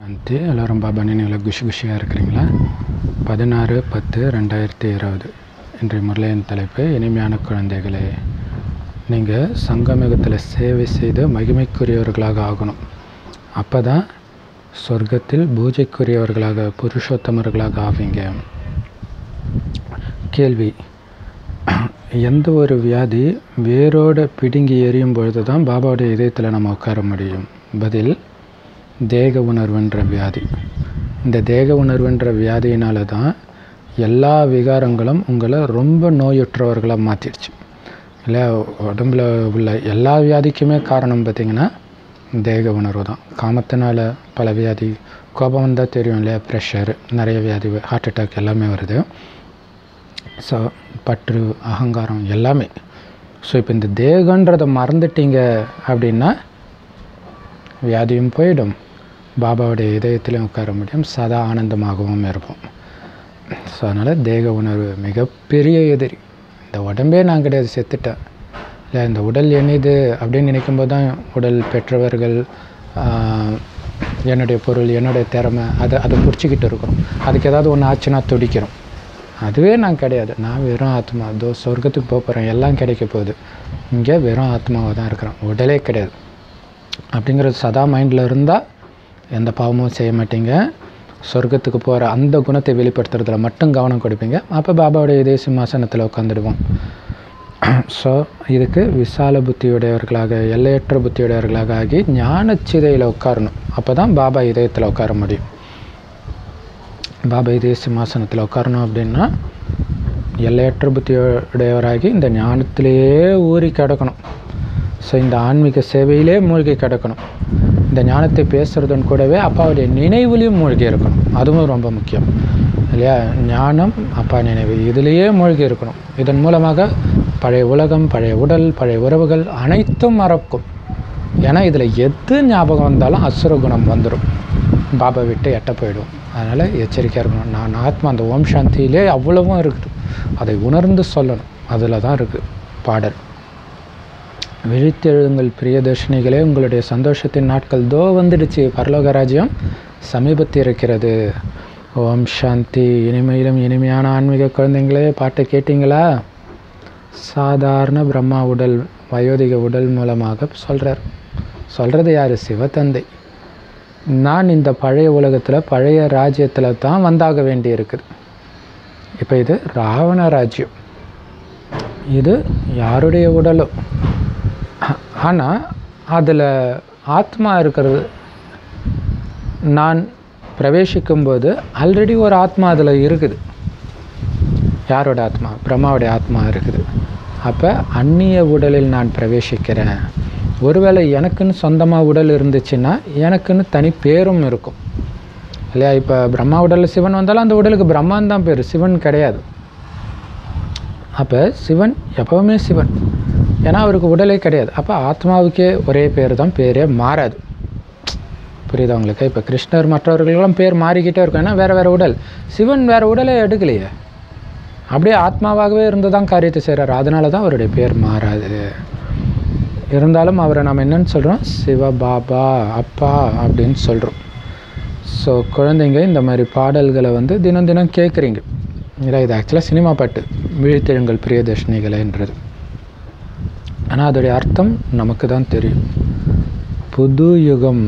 சாந்தி எல்லோரும் பாபா நினைவில் குஷி குஷியாக இருக்கிறீங்களா பதினாறு பத்து ரெண்டாயிரத்தி இருபது இன்றைய முரளியின் தலைப்பு இனிமையான குழந்தைகளே நீங்கள் சங்கமிகத்தில் சேவை செய்து மகிமைக்குரியவர்களாக ஆகணும் அப்போ தான் சொர்க்கத்தில் பூஜைக்குரியவர்களாக புருஷோத்தமர்களாக ஆவீங்க கேள்வி எந்த ஒரு வியாதி வேரோடு பிடுங்கி எரியும் பொழுது தான் பாபாவுடைய இதயத்தில் நம்ம உட்கார முடியும் பதில் தேக உணர்வுன்ற வியாதி இந்த தேக உணர்வுன்ற வியாதியினால தான் எல்லா விகாரங்களும் உங்களை ரொம்ப நோயுற்றவர்களாக மாற்றிடுச்சு இல்லை உடம்புல உள்ள எல்லா வியாதிக்குமே காரணம் பார்த்திங்கன்னா தேக உணர்வு தான் காமத்தினால பல வியாதி கோபம் வந்தால் தெரியும் இல்லையா ப்ரெஷர் நிறைய வியாதி ஹார்ட் அட்டாக் எல்லாமே வருது ஸோ பற்று அகங்காரம் எல்லாமே ஸோ இப்போ இந்த தேகன்றதை மறந்துட்டீங்க அப்படின்னா வியாதியும் போயிடும் பாபாவுடைய இதயத்திலையும் உட்கார முடியும் சதா ஆனந்தமாகவும் இருப்போம் ஸோ அதனால் தேக உணர்வு மிகப்பெரிய எதிரி இந்த உடம்பே நான் கிடையாது செத்துட்டேன் இல்லை இந்த உடல் என்னது அப்படின்னு நினைக்கும்போது தான் உடல் பெற்றவர்கள் என்னுடைய பொருள் என்னுடைய திறமை அதை அதை பிடிச்சிக்கிட்டு இருக்கிறோம் அதுக்கு ஏதாவது ஒன்று ஆச்சுன்னா துடிக்கிறோம் அதுவே நான் கிடையாது நான் வெறும் ஆத்மா அதோ சொர்க்கத்துக்கு போக போகிறேன் எல்லாம் கிடைக்க போகுது இங்கே வெறும் ஆத்மாவாக தான் இருக்கிறேன் உடலே கிடையாது அப்படிங்கிறது சதா மைண்டில் இருந்தால் எந்த பாவமும் செய்ய மாட்டீங்க சொர்க்கத்துக்கு போகிற அந்த குணத்தை வெளிப்படுத்துறதுல மட்டும் கவனம் கொடுப்பீங்க அப்போ பாபாவுடைய இதே சிம்மாசனத்தில் உட்காந்துடுவோம் ஸோ இதுக்கு விசால புத்தியுடையவர்களாக எல்லையற்ற புத்தியுடையவர்களாக ஆகி ஞானச்சிதையில் உட்காரணும் அப்போ தான் பாபா இதயத்தில் உட்கார முடியும் பாபா இதய சிம்மாசனத்தில் உட்காரணும் அப்படின்னா எல்லையற்ற புத்தியுடையவராகி இந்த ஞானத்திலேயே ஊறி கிடக்கணும் ஸோ இந்த ஆன்மீக சேவையிலே மூழ்கி கிடக்கணும் இந்த ஞானத்தை பேசுகிறதுன்னு கூடவே அப்பாவுடைய நினைவுலையும் மூழ்கி இருக்கணும் அதுவும் ரொம்ப முக்கியம் இல்லையா ஞானம் அப்பா நினைவு இதிலேயே மூழ்கி இருக்கணும் இதன் மூலமாக பழைய உலகம் பழைய உடல் பழைய உறவுகள் அனைத்தும் மறக்கும் ஏன்னா இதில் எது ஞாபகம் வந்தாலும் அசுர குணம் வந்துடும் பாபா விட்டு எட்ட போயிடும் அதனால் எச்சரிக்கையாக இருக்கணும் நான் ஆத்மா அந்த ஓம் சாந்தியிலே அவ்வளவும் இருக்குது அதை உணர்ந்து சொல்லணும் அதில் தான் இருக்குது பாடல் விழித்தெழுங்கள் பிரியதர்ஷினிகளே உங்களுடைய சந்தோஷத்தின் நாட்கள் தோ வந்துடுச்சு பரலோக ராஜ்யம் சமீபத்தில் இருக்கிறது ஓம் சாந்தி இனிமையிலும் இனிமையான ஆன்மீக குழந்தைங்களே பாட்டை கேட்டிங்களா சாதாரண பிரம்மா உடல் வயோதிக உடல் மூலமாக சொல்கிறார் சொல்கிறது யார் சிவத்தந்தை நான் இந்த பழைய உலகத்தில் பழைய ராஜ்யத்தில் தான் வந்தாக வேண்டி இருக்குது இப்போ இது ராவண ராஜ்யம் இது யாருடைய உடலோ ஆனால் அதில் ஆத்மா இருக்கிறது நான் பிரவேசிக்கும்போது ஆல்ரெடி ஒரு ஆத்மா அதில் இருக்குது யாரோட ஆத்மா பிரம்மாவுடைய ஆத்மா இருக்குது அப்போ அந்நிய உடலில் நான் பிரவேசிக்கிறேன் ஒருவேளை எனக்குன்னு சொந்தமாக உடல் இருந்துச்சுன்னா எனக்குன்னு தனி பேரும் இருக்கும் இல்லையா இப்போ பிரம்மா உடலில் சிவன் வந்தாலும் அந்த உடலுக்கு பிரம்மான் தான் பேர் சிவன் கிடையாது அப்போ சிவன் எப்போவுமே சிவன் ஏன்னா அவருக்கு உடலே கிடையாது அப்போ ஆத்மாவுக்கே ஒரே பேர் தான் பேரே மாறாது புரியுதா உங்களுக்கு இப்போ கிருஷ்ணர் மற்றவர்களுக்கெல்லாம் பேர் மாறிக்கிட்டே இருக்கும் ஏன்னா வேறு வேறு உடல் சிவன் வேறு உடலே எடுக்கலையே அப்படியே ஆத்மாவாகவே இருந்து தான் காரியத்தை செய்கிறார் அதனால தான் அவருடைய பேர் மாறாது இருந்தாலும் அவரை நம்ம என்னன்னு சொல்கிறோம் சிவபாபா அப்பா அப்படின்னு சொல்கிறோம் ஸோ குழந்தைங்க இந்த மாதிரி பாடல்களை வந்து தினம் தினம் கேட்குறீங்க இல்லை இது ஆக்சுவலாக சினிமா பாட்டு விழித்தெழுங்கள் பிரியதர்ஷினிகளேன்றது ஆனால் அதோடைய அர்த்தம் நமக்கு தான் தெரியும் புது யுகம்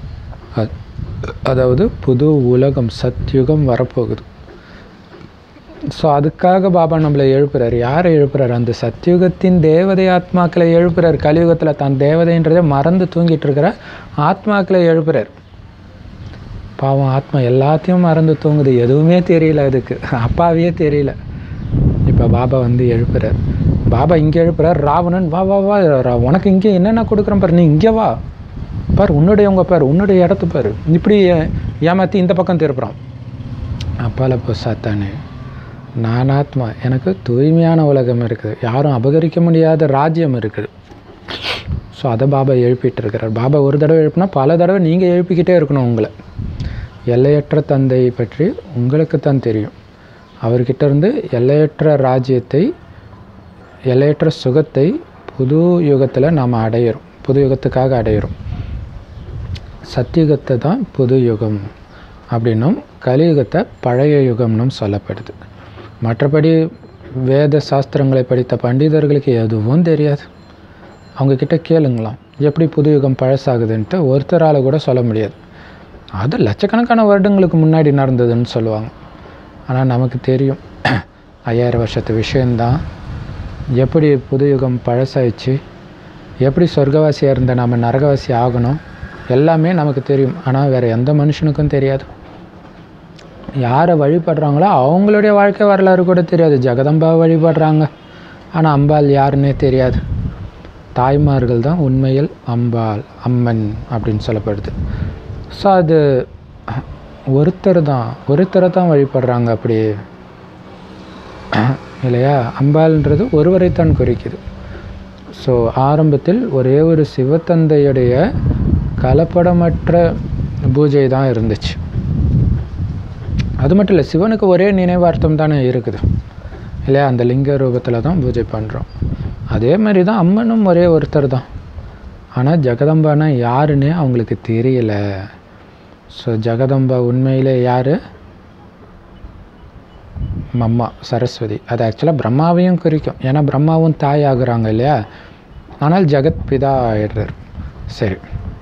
அதாவது புது உலகம் சத்யுகம் வரப்போகுது ஸோ அதுக்காக பாபா நம்மளை எழுப்புறார் யாரை எழுப்புறார் அந்த சத்யுகத்தின் தேவதை ஆத்மாக்களை எழுப்புறார் கலியுகத்தில் தான் தேவதைன்றதை மறந்து தூங்கிட்டு இருக்கிற ஆத்மாக்களை எழுப்புறார் பாவம் ஆத்மா எல்லாத்தையும் மறந்து தூங்குது எதுவுமே தெரியல அதுக்கு அப்பாவே தெரியல இப்போ பாபா வந்து எழுப்புறார் பாபா இங்கே எழுப்புறார் ராவணன் வா வா வா உனக்கு இங்கே என்னென்ன கொடுக்குறேன் பாரு நீ இங்கே வா பார் உன்னுடையவங்க பாரு உன்னுடைய இடத்து பாரு இப்படி ஏமாற்றி இந்த பக்கம் திருப்புறான் அப்பால போ சாத்தானே நான் ஆத்மா எனக்கு தூய்மையான உலகம் இருக்குது யாரும் அபகரிக்க முடியாத ராஜ்யம் இருக்குது ஸோ அதை பாபா எழுப்பிட்டு இருக்கிறார் பாபா ஒரு தடவை எழுப்புனா பல தடவை நீங்கள் எழுப்பிக்கிட்டே இருக்கணும் உங்களை எல்லையற்ற தந்தை பற்றி உங்களுக்கு தான் தெரியும் அவர்கிட்ட இருந்து எல்லையற்ற ராஜ்யத்தை எல்லையற்ற சுகத்தை புது யுகத்தில் நாம் அடையிறோம் புது யுகத்துக்காக அடையிறோம் சத்தியுகத்தை தான் புது யுகம் அப்படின்னும் கலியுகத்தை பழைய யுகம்னும் சொல்லப்படுது மற்றபடி வேத சாஸ்திரங்களை படித்த பண்டிதர்களுக்கு எதுவும் தெரியாது அவங்கக்கிட்ட கேளுங்களாம் எப்படி புது யுகம் பழசாகுதுன்ட்டு ஒருத்தரால் கூட சொல்ல முடியாது அது லட்சக்கணக்கான வருடங்களுக்கு முன்னாடி நடந்ததுன்னு சொல்லுவாங்க ஆனால் நமக்கு தெரியும் ஐயாயிரம் வருஷத்து விஷயந்தான் எப்படி புது யுகம் பழசாயிடுச்சு எப்படி சொர்க்கவாசியாக இருந்த நம்ம நரகவாசி ஆகணும் எல்லாமே நமக்கு தெரியும் ஆனால் வேறு எந்த மனுஷனுக்கும் தெரியாது யாரை வழிபடுறாங்களோ அவங்களுடைய வாழ்க்கை வரலாறு கூட தெரியாது ஜெகதம்பாவை வழிபடுறாங்க ஆனால் அம்பாள் யாருன்னே தெரியாது தாய்மார்கள் தான் உண்மையில் அம்பாள் அம்மன் அப்படின்னு சொல்லப்படுது ஸோ அது ஒருத்தர் தான் ஒருத்தரை தான் வழிபடுறாங்க அப்படி இல்லையா அம்பாள்ன்றது ஒருவரைத்தான் குறிக்குது ஸோ ஆரம்பத்தில் ஒரே ஒரு சிவத்தந்தையுடைய கலப்படமற்ற பூஜை தான் இருந்துச்சு அது மட்டும் இல்லை சிவனுக்கு ஒரே நினைவார்த்தம் தானே இருக்குது இல்லையா அந்த லிங்க ரூபத்தில் தான் பூஜை பண்ணுறோம் அதே மாதிரி தான் அம்மனும் ஒரே ஒருத்தர் தான் ஆனால் ஜெகதம்பானா யாருன்னே அவங்களுக்கு தெரியல ஸோ ஜெகதம்பா உண்மையிலே யார் அம்மா சரஸ்வதி அது ஆக்சுவலாக பிரம்மாவையும் குறிக்கும் ஏன்னா பிரம்மாவும் தாய் ஆகுறாங்க இல்லையா ஆனால் ஜெகத் பிதா ஆயிடுறார் சரி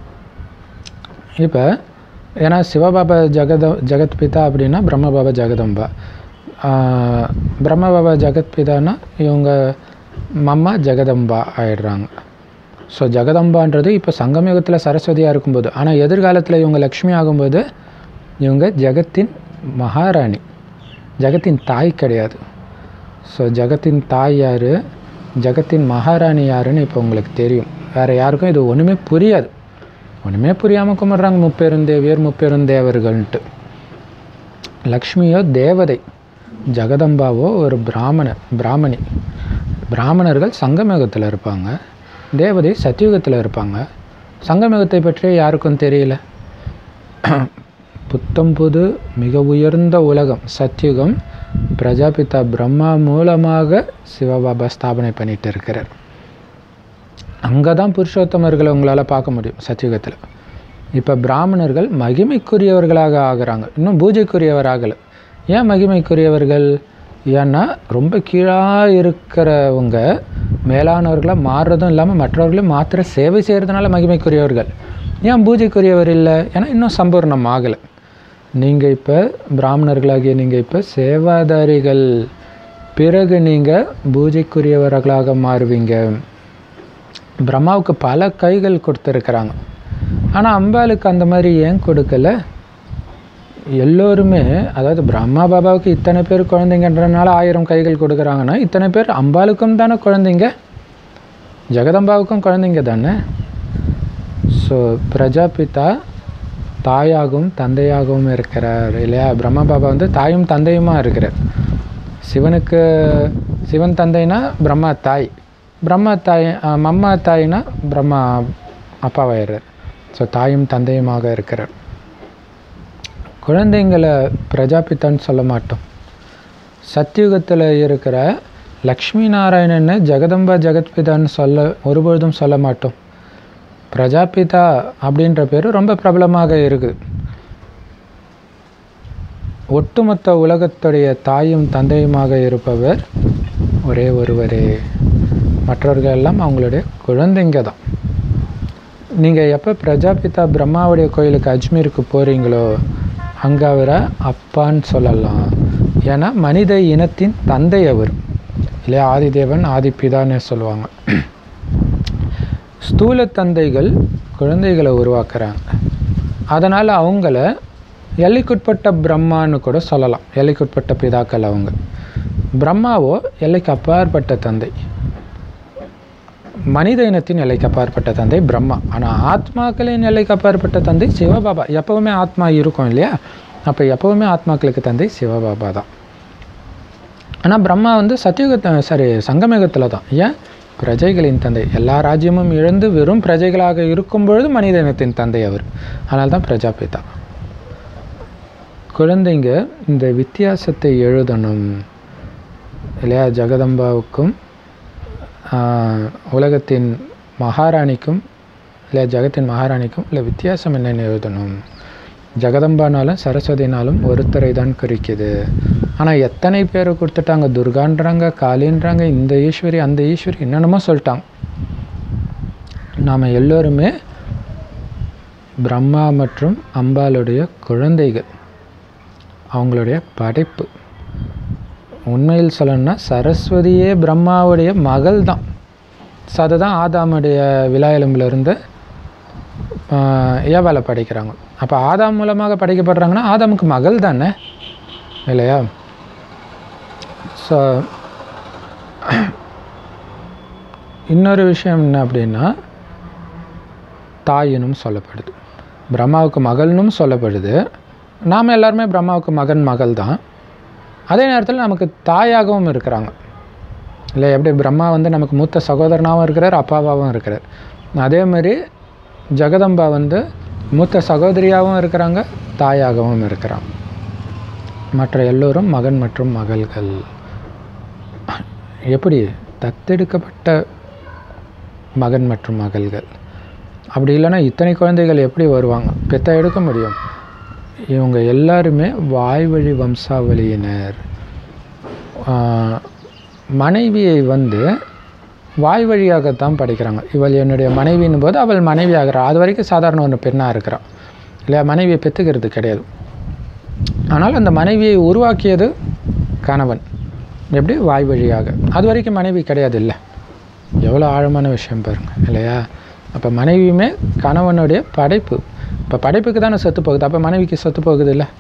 இப்போ ஏன்னா சிவபாபா ஜெகத ஜெகத் பிதா அப்படின்னா பிரம்மபாபா ஜெகதம்பா ஆஹ் பிரம்மபாபா ஜெகத் பிதானா இவங்க மம்மா ஜெகதம்பா ஆயிடுறாங்க ஸோ ஜெகதம்பான்றது இப்போ சங்கமயுகத்தில் சரஸ்வதியாக இருக்கும்போது ஆனால் எதிர்காலத்தில் இவங்க லக்ஷ்மி ஆகும்போது இவங்க ஜெகத்தின் மகாராணி ஜெகத்தின் தாய் கிடையாது ஸோ ஜெகத்தின் தாய் யார் ஜெகத்தின் மகாராணி யாருன்னு இப்போ உங்களுக்கு தெரியும் வேறு யாருக்கும் இது ஒன்றுமே புரியாது ஒன்றுமே புரியாமல் கும்பிட்றாங்க முப்பெருந்தேவியர் முப்பெருந்தேவர்கள்ன்ட்டு லக்ஷ்மியோ தேவதை ஜெகதம்பாவோ ஒரு பிராமண பிராமணி பிராமணர்கள் சங்கமயுகத்தில் இருப்பாங்க தேவதை சத்தியுகத்தில் இருப்பாங்க சங்கமயுகத்தை பற்றி யாருக்கும் தெரியல புத்தம் புது மிக உயர்ந்த உலகம் சத்யுகம் பிரஜாபிதா பிரம்மா மூலமாக சிவபாபா ஸ்தாபனை பண்ணிட்டு இருக்கிறார் அங்கே தான் புருஷோத்தமர்களை உங்களால் பார்க்க முடியும் சத்யுகத்தில் இப்போ பிராமணர்கள் மகிமைக்குரியவர்களாக ஆகுறாங்க இன்னும் பூஜைக்குரியவர் ஆகலை ஏன் மகிமைக்குரியவர்கள் ஏன்னா ரொம்ப கீழாக இருக்கிறவங்க மேலானவர்களாக மாறுறதும் இல்லாமல் மற்றவர்களையும் மாத்திர சேவை செய்கிறதுனால மகிமைக்குரியவர்கள் ஏன் பூஜைக்குரியவர் இல்லை ஏன்னா இன்னும் சம்பூர்ணம் ஆகலை நீங்கள் இப்போ பிராமணர்களாகிய நீங்கள் இப்போ சேவாதாரிகள் பிறகு நீங்கள் பூஜைக்குரியவர்களாக மாறுவீங்க பிரம்மாவுக்கு பல கைகள் கொடுத்துருக்குறாங்க ஆனால் அம்பாளுக்கு அந்த மாதிரி ஏன் கொடுக்கல எல்லோருமே அதாவது பிரம்மா பாபாவுக்கு இத்தனை பேர் குழந்தைங்கன்றனால ஆயிரம் கைகள் கொடுக்குறாங்கன்னா இத்தனை பேர் அம்பாளுக்கும் தானே குழந்தைங்க ஜெகதம்பாவுக்கும் குழந்தைங்க தானே ஸோ பிரஜாபிதா தாயாகவும் தந்தையாகவும் இருக்கிறார் இல்லையா பிரம்மா பாபா வந்து தாயும் தந்தையுமா இருக்கிறார் சிவனுக்கு சிவன் தந்தைனா பிரம்மா தாய் பிரம்மா தாய் அஹ், மம்மா தாய்னா பிரம்மா அப்பாவாயிடுறார் ஸோ தாயும் தந்தையுமாக இருக்கிறார் குழந்தைங்களை பிரஜாபித்தான்னு சொல்ல மாட்டோம் சத்தியுகத்தில் இருக்கிற லக்ஷ்மி நாராயணன்னு ஜெகதம்பா ஜெகத்பிதான்னு சொல்ல ஒருபொழுதும் சொல்ல மாட்டோம் பிரஜாபிதா அப்படின்ற பேர் ரொம்ப பிரபலமாக இருக்குது ஒட்டுமொத்த உலகத்துடைய தாயும் தந்தையுமாக இருப்பவர் ஒரே ஒருவரே மற்றவர்கள் எல்லாம் அவங்களுடைய குழந்தைங்க தான் நீங்கள் எப்போ பிரஜாபிதா பிரம்மாவுடைய கோயிலுக்கு அஜ்மீருக்கு போகிறீங்களோ அங்கே அவரை அப்பான்னு சொல்லலாம் ஏன்னா மனித இனத்தின் தந்தை அவர் இல்லையா ஆதிதேவன் ஆதிபிதான்னு சொல்லுவாங்க ஸ்தூல தந்தைகள் குழந்தைகளை உருவாக்குறாங்க அதனால் அவங்கள எல்லைக்குட்பட்ட பிரம்மான்னு கூட சொல்லலாம் எல்லைக்குட்பட்ட பிதாக்கள் அவங்க பிரம்மாவோ எல்லைக்கு அப்பாற்பட்ட தந்தை மனித இனத்தின் எல்லைக்கு அப்பாற்பட்ட தந்தை பிரம்மா ஆனால் ஆத்மாக்களின் எல்லைக்கு அப்பாற்பட்ட தந்தை சிவபாபா எப்பவுமே ஆத்மா இருக்கும் இல்லையா அப்போ எப்பவுமே ஆத்மாக்களுக்கு தந்தை சிவபாபா தான் ஆனால் பிரம்மா வந்து சத்தியுகத்தை சாரி சங்கமயுகத்தில் தான் ஏன் பிரஜைகளின் தந்தை எல்லா ராஜ்யமும் இழந்து வெறும் பிரஜைகளாக இருக்கும் பொழுது மனித இனத்தின் தந்தை அவர் அதனால தான் பிரஜாபிதா குழந்தைங்க இந்த வித்தியாசத்தை எழுதணும் இல்லையா ஜெகதம்பாவுக்கும் ஆஹ், உலகத்தின் மகாராணிக்கும் இல்லை ஜெகத்தின் மகாராணிக்கும் இல்லை வித்தியாசம் என்னன்னு எழுதணும் ஜெகதம்பானாலும் சரஸ்வதினாலும் ஒருத்தரை தான் குறிக்குது ஆனால் எத்தனை பேரை கொடுத்துட்டாங்க துர்கான்றாங்க காளின்றாங்க இந்த ஈஸ்வரி அந்த ஈஸ்வரி என்னென்னமோ சொல்லிட்டாங்க நாம் எல்லோருமே பிரம்மா மற்றும் அம்பாளுடைய குழந்தைகள் அவங்களுடைய படைப்பு உண்மையில் சொல்லணும்னா சரஸ்வதியே பிரம்மாவுடைய மகள் தான் ஸோ அதுதான் ஆதாமுடைய விழா எலும்பிலிருந்து ஏவால படைக்கிறாங்க அப்போ ஆதாம் மூலமாக படைக்கப்படுறாங்கன்னா ஆதாமுக்கு மகள் தானே இல்லையா ஸோ இன்னொரு விஷயம் என்ன அப்படின்னா தாயினும் சொல்லப்படுது பிரம்மாவுக்கு மகள்னும் சொல்லப்படுது நாம் எல்லாருமே பிரம்மாவுக்கு மகன் மகள் தான் அதே நேரத்தில் நமக்கு தாயாகவும் இருக்கிறாங்க இல்லை எப்படி பிரம்மா வந்து நமக்கு மூத்த சகோதரனாகவும் இருக்கிறார் அப்பாவாகவும் இருக்கிறார் அதே மாதிரி ஜெகதம்பா வந்து மூத்த சகோதரியாகவும் இருக்கிறாங்க தாயாகவும் இருக்கிறாங்க மற்ற எல்லோரும் மகன் மற்றும் மகள்கள் எப்படி தத்தெடுக்கப்பட்ட மகன் மற்றும் மகள்கள் அப்படி இல்லைன்னா இத்தனை குழந்தைகள் எப்படி வருவாங்க பெத்த எடுக்க முடியும் இவங்க எல்லாருமே வாய்வழி வம்சாவளியினர் ஆஹ், மனைவியை வந்து வாய் வழியாகத்தான் படிக்கிறாங்க இவள் என்னுடைய மனைவின்னும் போது அவள் மனைவி ஆகிறா அது வரைக்கும் சாதாரண ஒரு பெண்ணாக இருக்கிறான் இல்லையா மனைவியை பெற்றுக்கிறது கிடையாது ஆனால் அந்த மனைவியை உருவாக்கியது கணவன் எப்படி வாய் வழியாக அது வரைக்கும் மனைவி கிடையாது இல்லை எவ்வளோ ஆழமான விஷயம் பாருங்க இல்லையா அப்போ மனைவியுமே கணவனுடைய படைப்பு இப்போ படைப்புக்கு தானே செத்து போகுது அப்போ மனைவிக்கு செத்து போகுது இல்லை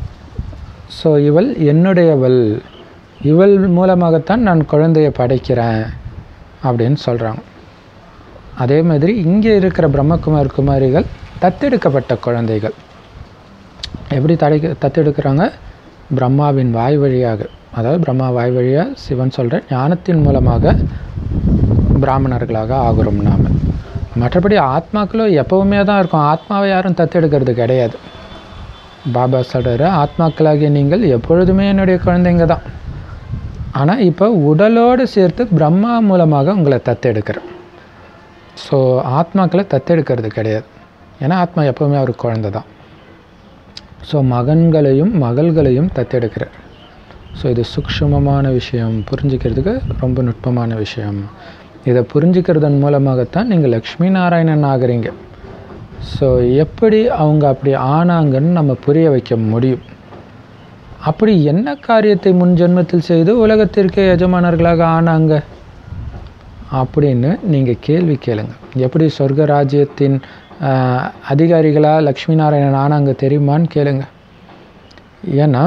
ஸோ இவள் என்னுடையவள் இவள் மூலமாகத்தான் நான் குழந்தையை படைக்கிறேன் அப்படின்னு சொல்கிறாங்க அதே மாதிரி இங்கே இருக்கிற பிரம்மகுமார் குமாரிகள் தத்தெடுக்கப்பட்ட குழந்தைகள் எப்படி தடைக்க தத்தெடுக்கிறாங்க பிரம்மாவின் வாய் வழியாக அதாவது பிரம்மா வாய் வழியாக சிவன் சொல்கிற ஞானத்தின் மூலமாக பிராமணர்களாக ஆகிறோம் நாம் மற்றபடி ஆத்மாக்களும் எப்பவுமே தான் இருக்கும் ஆத்மாவை யாரும் தத்தெடுக்கிறது கிடையாது பாபா சொல்கிற ஆத்மாக்களாகிய நீங்கள் எப்பொழுதுமே என்னுடைய குழந்தைங்க தான் ஆனால் இப்போ உடலோடு சேர்த்து பிரம்மா மூலமாக உங்களை தத்தெடுக்கிறேன் ஸோ ஆத்மாக்களை தத்தெடுக்கிறது கிடையாது ஏன்னா ஆத்மா எப்போவுமே ஒரு குழந்தை தான் ஸோ மகன்களையும் மகள்களையும் தத்தெடுக்கிறார் ஸோ இது சூக்ஷ்மமான விஷயம் புரிஞ்சுக்கிறதுக்கு ரொம்ப நுட்பமான விஷயம் இதை புரிஞ்சுக்கிறதன் மூலமாகத்தான் நீங்கள் லக்ஷ்மி நாராயணன் ஆகுறீங்க ஸோ எப்படி அவங்க அப்படி ஆனாங்கன்னு நம்ம புரிய வைக்க முடியும் அப்படி என்ன காரியத்தை முன் ஜென்மத்தில் செய்து உலகத்திற்கே எஜமானர்களாக ஆனாங்க அப்படின்னு நீங்கள் கேள்வி கேளுங்க எப்படி சொர்க்க ராஜ்யத்தின் ஆஹ், அதிகாரிகளா லக்ஷ்மி நாராயணன் ஆனாங்க தெரியுமான்னு கேளுங்க ஏன்னா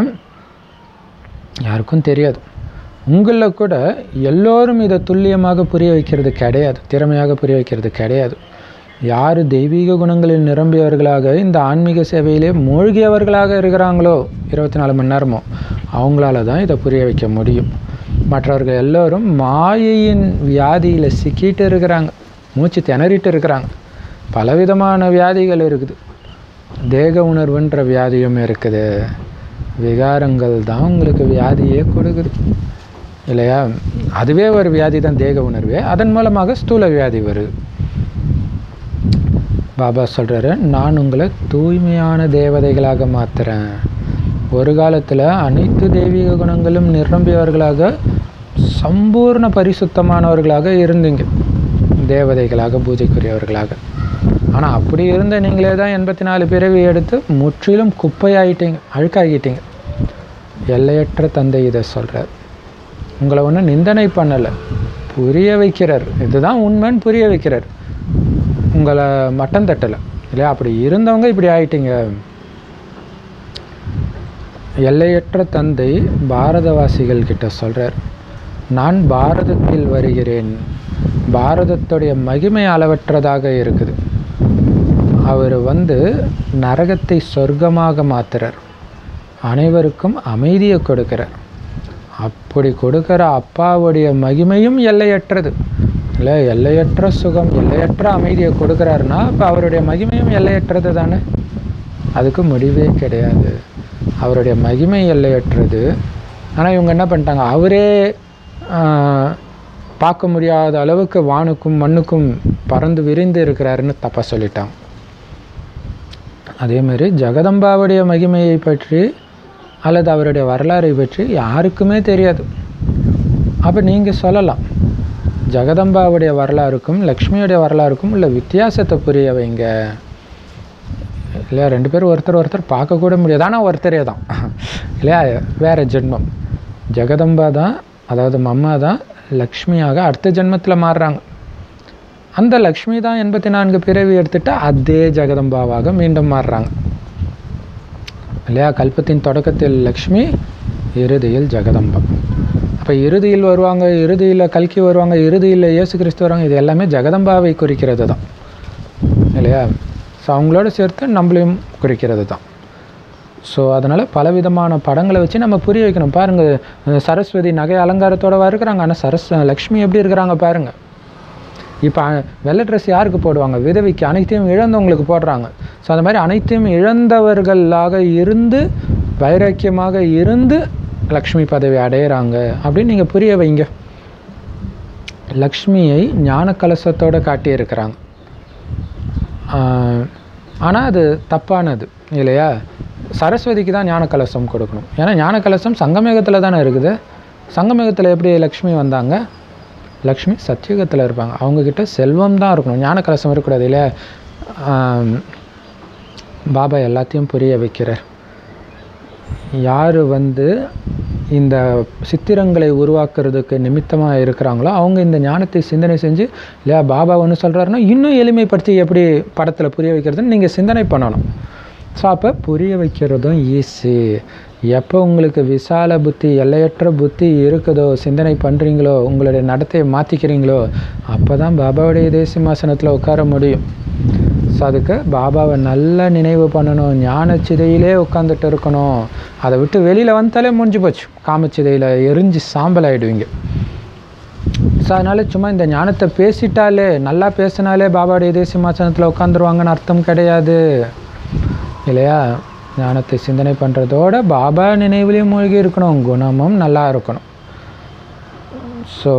யாருக்கும் தெரியாது உங்களில் கூட எல்லோரும் இதை துல்லியமாக புரிய வைக்கிறது கிடையாது திறமையாக புரிய வைக்கிறது கிடையாது யார் தெய்வீக குணங்களில் நிரம்பியவர்களாக இந்த ஆன்மீக சேவையிலே மூழ்கியவர்களாக இருக்கிறாங்களோ இருபத்தி நாலு மணி நேரமும் அவங்களால தான் இதை புரிய வைக்க முடியும் மற்றவர்கள் எல்லோரும் மாயையின் வியாதியில் சிக்கிட்டு இருக்கிறாங்க மூச்சு திணறிட்டு இருக்கிறாங்க பலவிதமான வியாதிகள் இருக்குது தேக உணர்வுன்ற வியாதியும் இருக்குது விகாரங்கள் தான் உங்களுக்கு வியாதியே கொடுக்குது இல்லையா அதுவே ஒரு வியாதி தான் தேக உணர்வே அதன் மூலமாக ஸ்தூல வியாதி வருது பாபா சொல்கிறாரு நான் உங்களை தூய்மையான தேவதைகளாக மாத்துறேன் ஒரு காலத்தில் அனைத்து தெய்வீக குணங்களும் நிரம்பியவர்களாக சம்பூர்ண பரிசுத்தமானவர்களாக இருந்தீங்க தேவதைகளாக பூஜைக்குரியவர்களாக ஆனால் அப்படி இருந்த நீங்களே தான் எண்பத்தி நாலு பிறவி எடுத்து முற்றிலும் குப்பையாயிட்டீங்க அழுக்காகிட்டீங்க எல்லையற்ற தந்தை இதை சொல்கிறார் உங்களை ஒன்றும் நிந்தனை பண்ணலை புரிய வைக்கிறார் இதுதான் உண்மைன்னு புரிய வைக்கிறார் உங்களை மட்டம் தட்டலை இல்லையா அப்படி இருந்தவங்க இப்படி ஆயிட்டீங்க எல்லையற்ற தந்தை பாரதவாசிகள் கிட்ட சொல்கிறார் நான் பாரதத்தில் வருகிறேன் பாரதத்துடைய மகிமை அளவற்றதாக இருக்குது அவர் வந்து நரகத்தை சொர்க்கமாக மாத்துறார் அனைவருக்கும் அமைதியை கொடுக்கிறார் அப்படி கொடுக்கிற அப்பாவுடைய மகிமையும் எல்லையற்றது இல்லை எல்லையற்ற சுகம் எல்லையற்ற அமைதியை கொடுக்குறாருன்னா அப்போ அவருடைய மகிமையும் எல்லையற்றது தானே அதுக்கு முடிவே கிடையாது அவருடைய மகிமை எல்லையற்றது ஆனால் இவங்க என்ன பண்ணிட்டாங்க அவரே ஆஹ், பார்க்க முடியாத அளவுக்கு வானுக்கும் மண்ணுக்கும் பறந்து விரிந்து இருக்கிறாருன்னு தப்பாக சொல்லிட்டாங்க அதே மாதிரி ஜெகதம்பாவுடைய மகிமையை பற்றி அல்லது அவருடைய வரலாறை பற்றி யாருக்குமே தெரியாது அப்போ நீங்கள் சொல்லலாம் ஜெகதம்பாவுடைய வரலாறுக்கும் லக்ஷ்மியுடைய வரலாறுக்கும் உள்ள வித்தியாசத்தை புரிய வைங்க இல்லையா ரெண்டு பேரும் ஒருத்தர் ஒருத்தர் பார்க்கக்கூட முடியாது ஆனால் ஒருத்தரே தான் இல்லையா வேறு ஜென்மம் ஜெகதம்பா தான் அதாவது மம்மா தான் லக்ஷ்மியாக அடுத்த ஜென்மத்தில் மாறுறாங்க அந்த லக்ஷ்மி தான் எண்பத்தி நான்கு பிறவி எடுத்துட்டு அதே ஜெகதம்பாவாக மீண்டும் மாறுறாங்க இல்லையா கல்பத்தின் தொடக்கத்தில் லக்ஷ்மி இறுதியில் ஜெகதம்பா அப்போ இறுதியில் வருவாங்க இறுதியில் கல்கி வருவாங்க இறுதியில் இயேசு கிறிஸ்து வருவாங்க இது எல்லாமே ஜெகதம்பாவை குறிக்கிறது தான் இல்லையா ஸோ அவங்களோட சேர்த்து நம்மளையும் குறிக்கிறது தான் ஸோ அதனால் பலவிதமான படங்களை வச்சு நம்ம புரிய வைக்கணும் பாருங்கள் சரஸ்வதி நகை அலங்காரத்தோட இருக்கிறாங்க ஆனால் சரஸ் லக்ஷ்மி எப்படி இருக்கிறாங்க பாருங்கள் இப்போ வெள்ளை ட்ரெஸ் யாருக்கு போடுவாங்க விதவைக்கு அனைத்தையும் இழந்தவங்களுக்கு போடுறாங்க ஸோ அந்த மாதிரி அனைத்தையும் இழந்தவர்களாக இருந்து வைராக்கியமாக இருந்து லக்ஷ்மி பதவி அடையிறாங்க அப்படின்னு நீங்கள் புரிய வைங்க லக்ஷ்மியை ஞான கலசத்தோடு காட்டியிருக்கிறாங்க ஆனால் அது தப்பானது இல்லையா சரஸ்வதிக்கு தான் ஞான கலசம் கொடுக்கணும் ஏன்னா ஞான கலசம் சங்கமேகத்தில் தானே இருக்குது சங்கமேகத்தில் எப்படி லக்ஷ்மி வந்தாங்க லக்ஷ்மி சத்தியுகத்தில் இருப்பாங்க அவங்கக்கிட்ட செல்வம் தான் இருக்கணும் ஞான கலசம் இருக்கக்கூடாது இல்லையா ஆம், பாபா எல்லாத்தையும் புரிய வைக்கிறார் யார் வந்து இந்த சித்திரங்களை உருவாக்குறதுக்கு நிமித்தமாக இருக்கிறாங்களோ அவங்க இந்த ஞானத்தை சிந்தனை செஞ்சு இல்லையா பாபா ஒன்று சொல்கிறாருன்னா இன்னும் எளிமைப்படுத்தி எப்படி படத்தில் புரிய வைக்கிறதுன்னு நீங்கள் சிந்தனை பண்ணணும் ஸோ அப்போ புரிய வைக்கிறதும் ஈஸி எப்போ உங்களுக்கு விசால புத்தி எல்லையற்ற புத்தி இருக்குதோ சிந்தனை பண்ணுறீங்களோ உங்களுடைய நடத்தையை மாற்றிக்கிறீங்களோ அப்போ தான் பாபாவுடைய இதே சிம்மாசனத்தில் உட்கார முடியும் ஸோ அதுக்கு பாபாவை நல்லா நினைவு பண்ணணும் ஞானச்சிதையிலே உட்காந்துட்டு இருக்கணும் அதை விட்டு வெளியில் வந்தாலே முடிஞ்சு போச்சு காமச்சிதையில் எரிஞ்சு சாம்பல் ஆகிடுவீங்க ஸோ அதனால் சும்மா இந்த ஞானத்தை பேசிட்டாலே நல்லா பேசினாலே பாபாவுடைய இதே சிம்மாசனத்தில் உட்காந்துருவாங்கன்னு அர்த்தம் கிடையாது இல்லையா ஞானத்தை சிந்தனை பண்ணுறதோட பாபா நினைவுலேயும் மூழ்கி இருக்கணும் குணமும் நல்லா இருக்கணும் ஸோ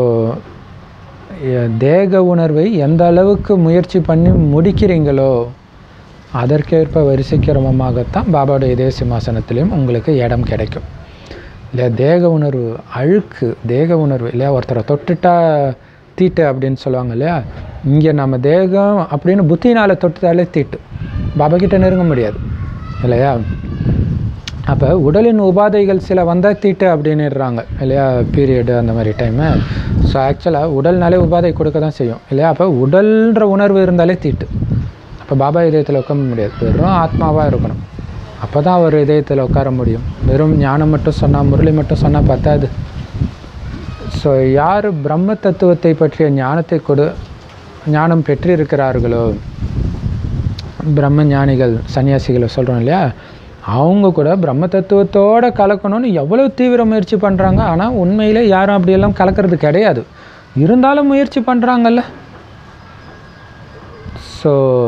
தேக உணர்வை எந்த அளவுக்கு முயற்சி பண்ணி முடிக்கிறீங்களோ அதற்கேற்ப வரிசை கிரமமாகத்தான் பாபாவுடைய இதே சிம்மாசனத்திலையும் உங்களுக்கு இடம் கிடைக்கும் இல்லையா தேக உணர்வு அழுக்கு தேக உணர்வு இல்லையா ஒருத்தரை தொட்டுட்டா தீட்டு அப்படின்னு சொல்லுவாங்க இல்லையா இங்கே நம்ம தேகம் அப்படின்னு புத்தினால் தொட்டுட்டாலே தீட்டு பாபா கிட்ட நெருங்க முடியாது இல்லையா அப்போ உடலின் உபாதைகள் சில வந்தால் தீட்டு அப்படின்னுடுறாங்க இல்லையா பீரியடு அந்த மாதிரி டைமு ஸோ ஆக்சுவலாக உடல்னாலே உபாதை கொடுக்க தான் செய்யும் இல்லையா அப்போ உடல்ன்ற உணர்வு இருந்தாலே தீட்டு அப்போ பாபா இதயத்தில் உட்கார முடியாது வெறும் ஆத்மாவாக இருக்கணும் அப்போ தான் அவர் இதயத்தில் உட்கார முடியும் வெறும் ஞானம் மட்டும் சொன்னால் முரளி மட்டும் சொன்னால் பத்தாது ஸோ யார் பிரம்ம தத்துவத்தை பற்றிய ஞானத்தை கொடு ஞானம் பெற்றிருக்கிறார்களோ பிரம்ம ஞானிகள் சன்னியாசிகளை சொல்கிறோம் இல்லையா அவங்க கூட பிரம்ம தத்துவத்தோடு கலக்கணும்னு எவ்வளோ தீவிர முயற்சி பண்ணுறாங்க ஆனால் உண்மையிலே யாரும் அப்படியெல்லாம் கலக்கிறது கிடையாது இருந்தாலும் முயற்சி பண்ணுறாங்கல்ல ஸோ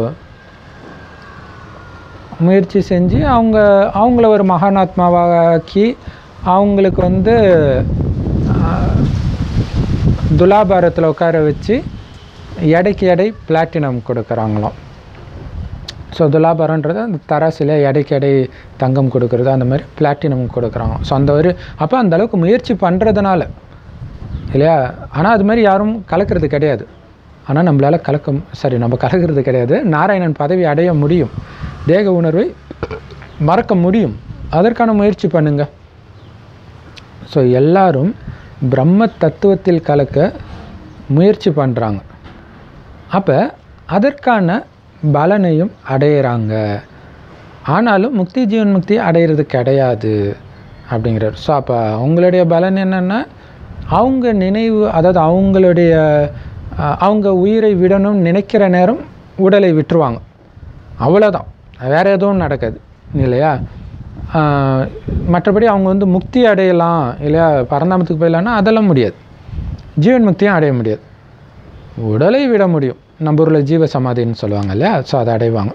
முயற்சி செஞ்சு அவங்க அவங்கள ஒரு மகானாத்மாவாக்கி அவங்களுக்கு வந்து ஆஹ், துலாபாரத்தில் உட்கார வச்சு எடைக்கு எடை பிளாட்டினம் கொடுக்குறாங்களாம் ஸோ துலாபாரன்றது அந்த தராசில் எடைக்கு எடை தங்கம் கொடுக்கறது அந்த மாதிரி பிளாட்டினம் கொடுக்குறாங்க ஸோ அந்த ஒரு அப்போ அந்த அளவுக்கு முயற்சி பண்ணுறதுனால இல்லையா ஆனால் அது மாதிரி யாரும் கலக்கிறது கிடையாது ஆனால் நம்மளால் கலக்க சரி நம்ம கலக்கிறது கிடையாது நாராயணன் பதவி அடைய முடியும் தேக உணர்வை மறக்க முடியும் அதற்கான முயற்சி பண்ணுங்க ஸோ எல்லாரும் பிரம்ம தத்துவத்தில் கலக்க முயற்சி பண்ணுறாங்க அப்போ அதற்கான பலனையும் அடையிறாங்க ஆனாலும் முக்தி ஜீவன் முக்தி அடையிறது கிடையாது அப்படிங்கிறார் ஸோ அப்போ அவங்களுடைய பலன் என்னென்னா அவங்க நினைவு அதாவது அவங்களுடைய அஹ், அவங்க உயிரை விடணும்னு நினைக்கிற நேரம் உடலை விட்டுருவாங்க அவ்வளோதான் வேறு எதுவும் நடக்காது இல்லையா ஆஹ், மற்றபடி அவங்க வந்து முக்தி அடையலாம் இல்லையா பரந்தாமத்துக்கு போயிடலான்னா அதெல்லாம் முடியாது ஜீவன் முக்தியும் அடைய முடியாது உடலை விட முடியும் நம்ம ஊரில் ஜீவ சமாதின்னு சொல்லுவாங்க இல்லையா ஸோ அதை அடைவாங்க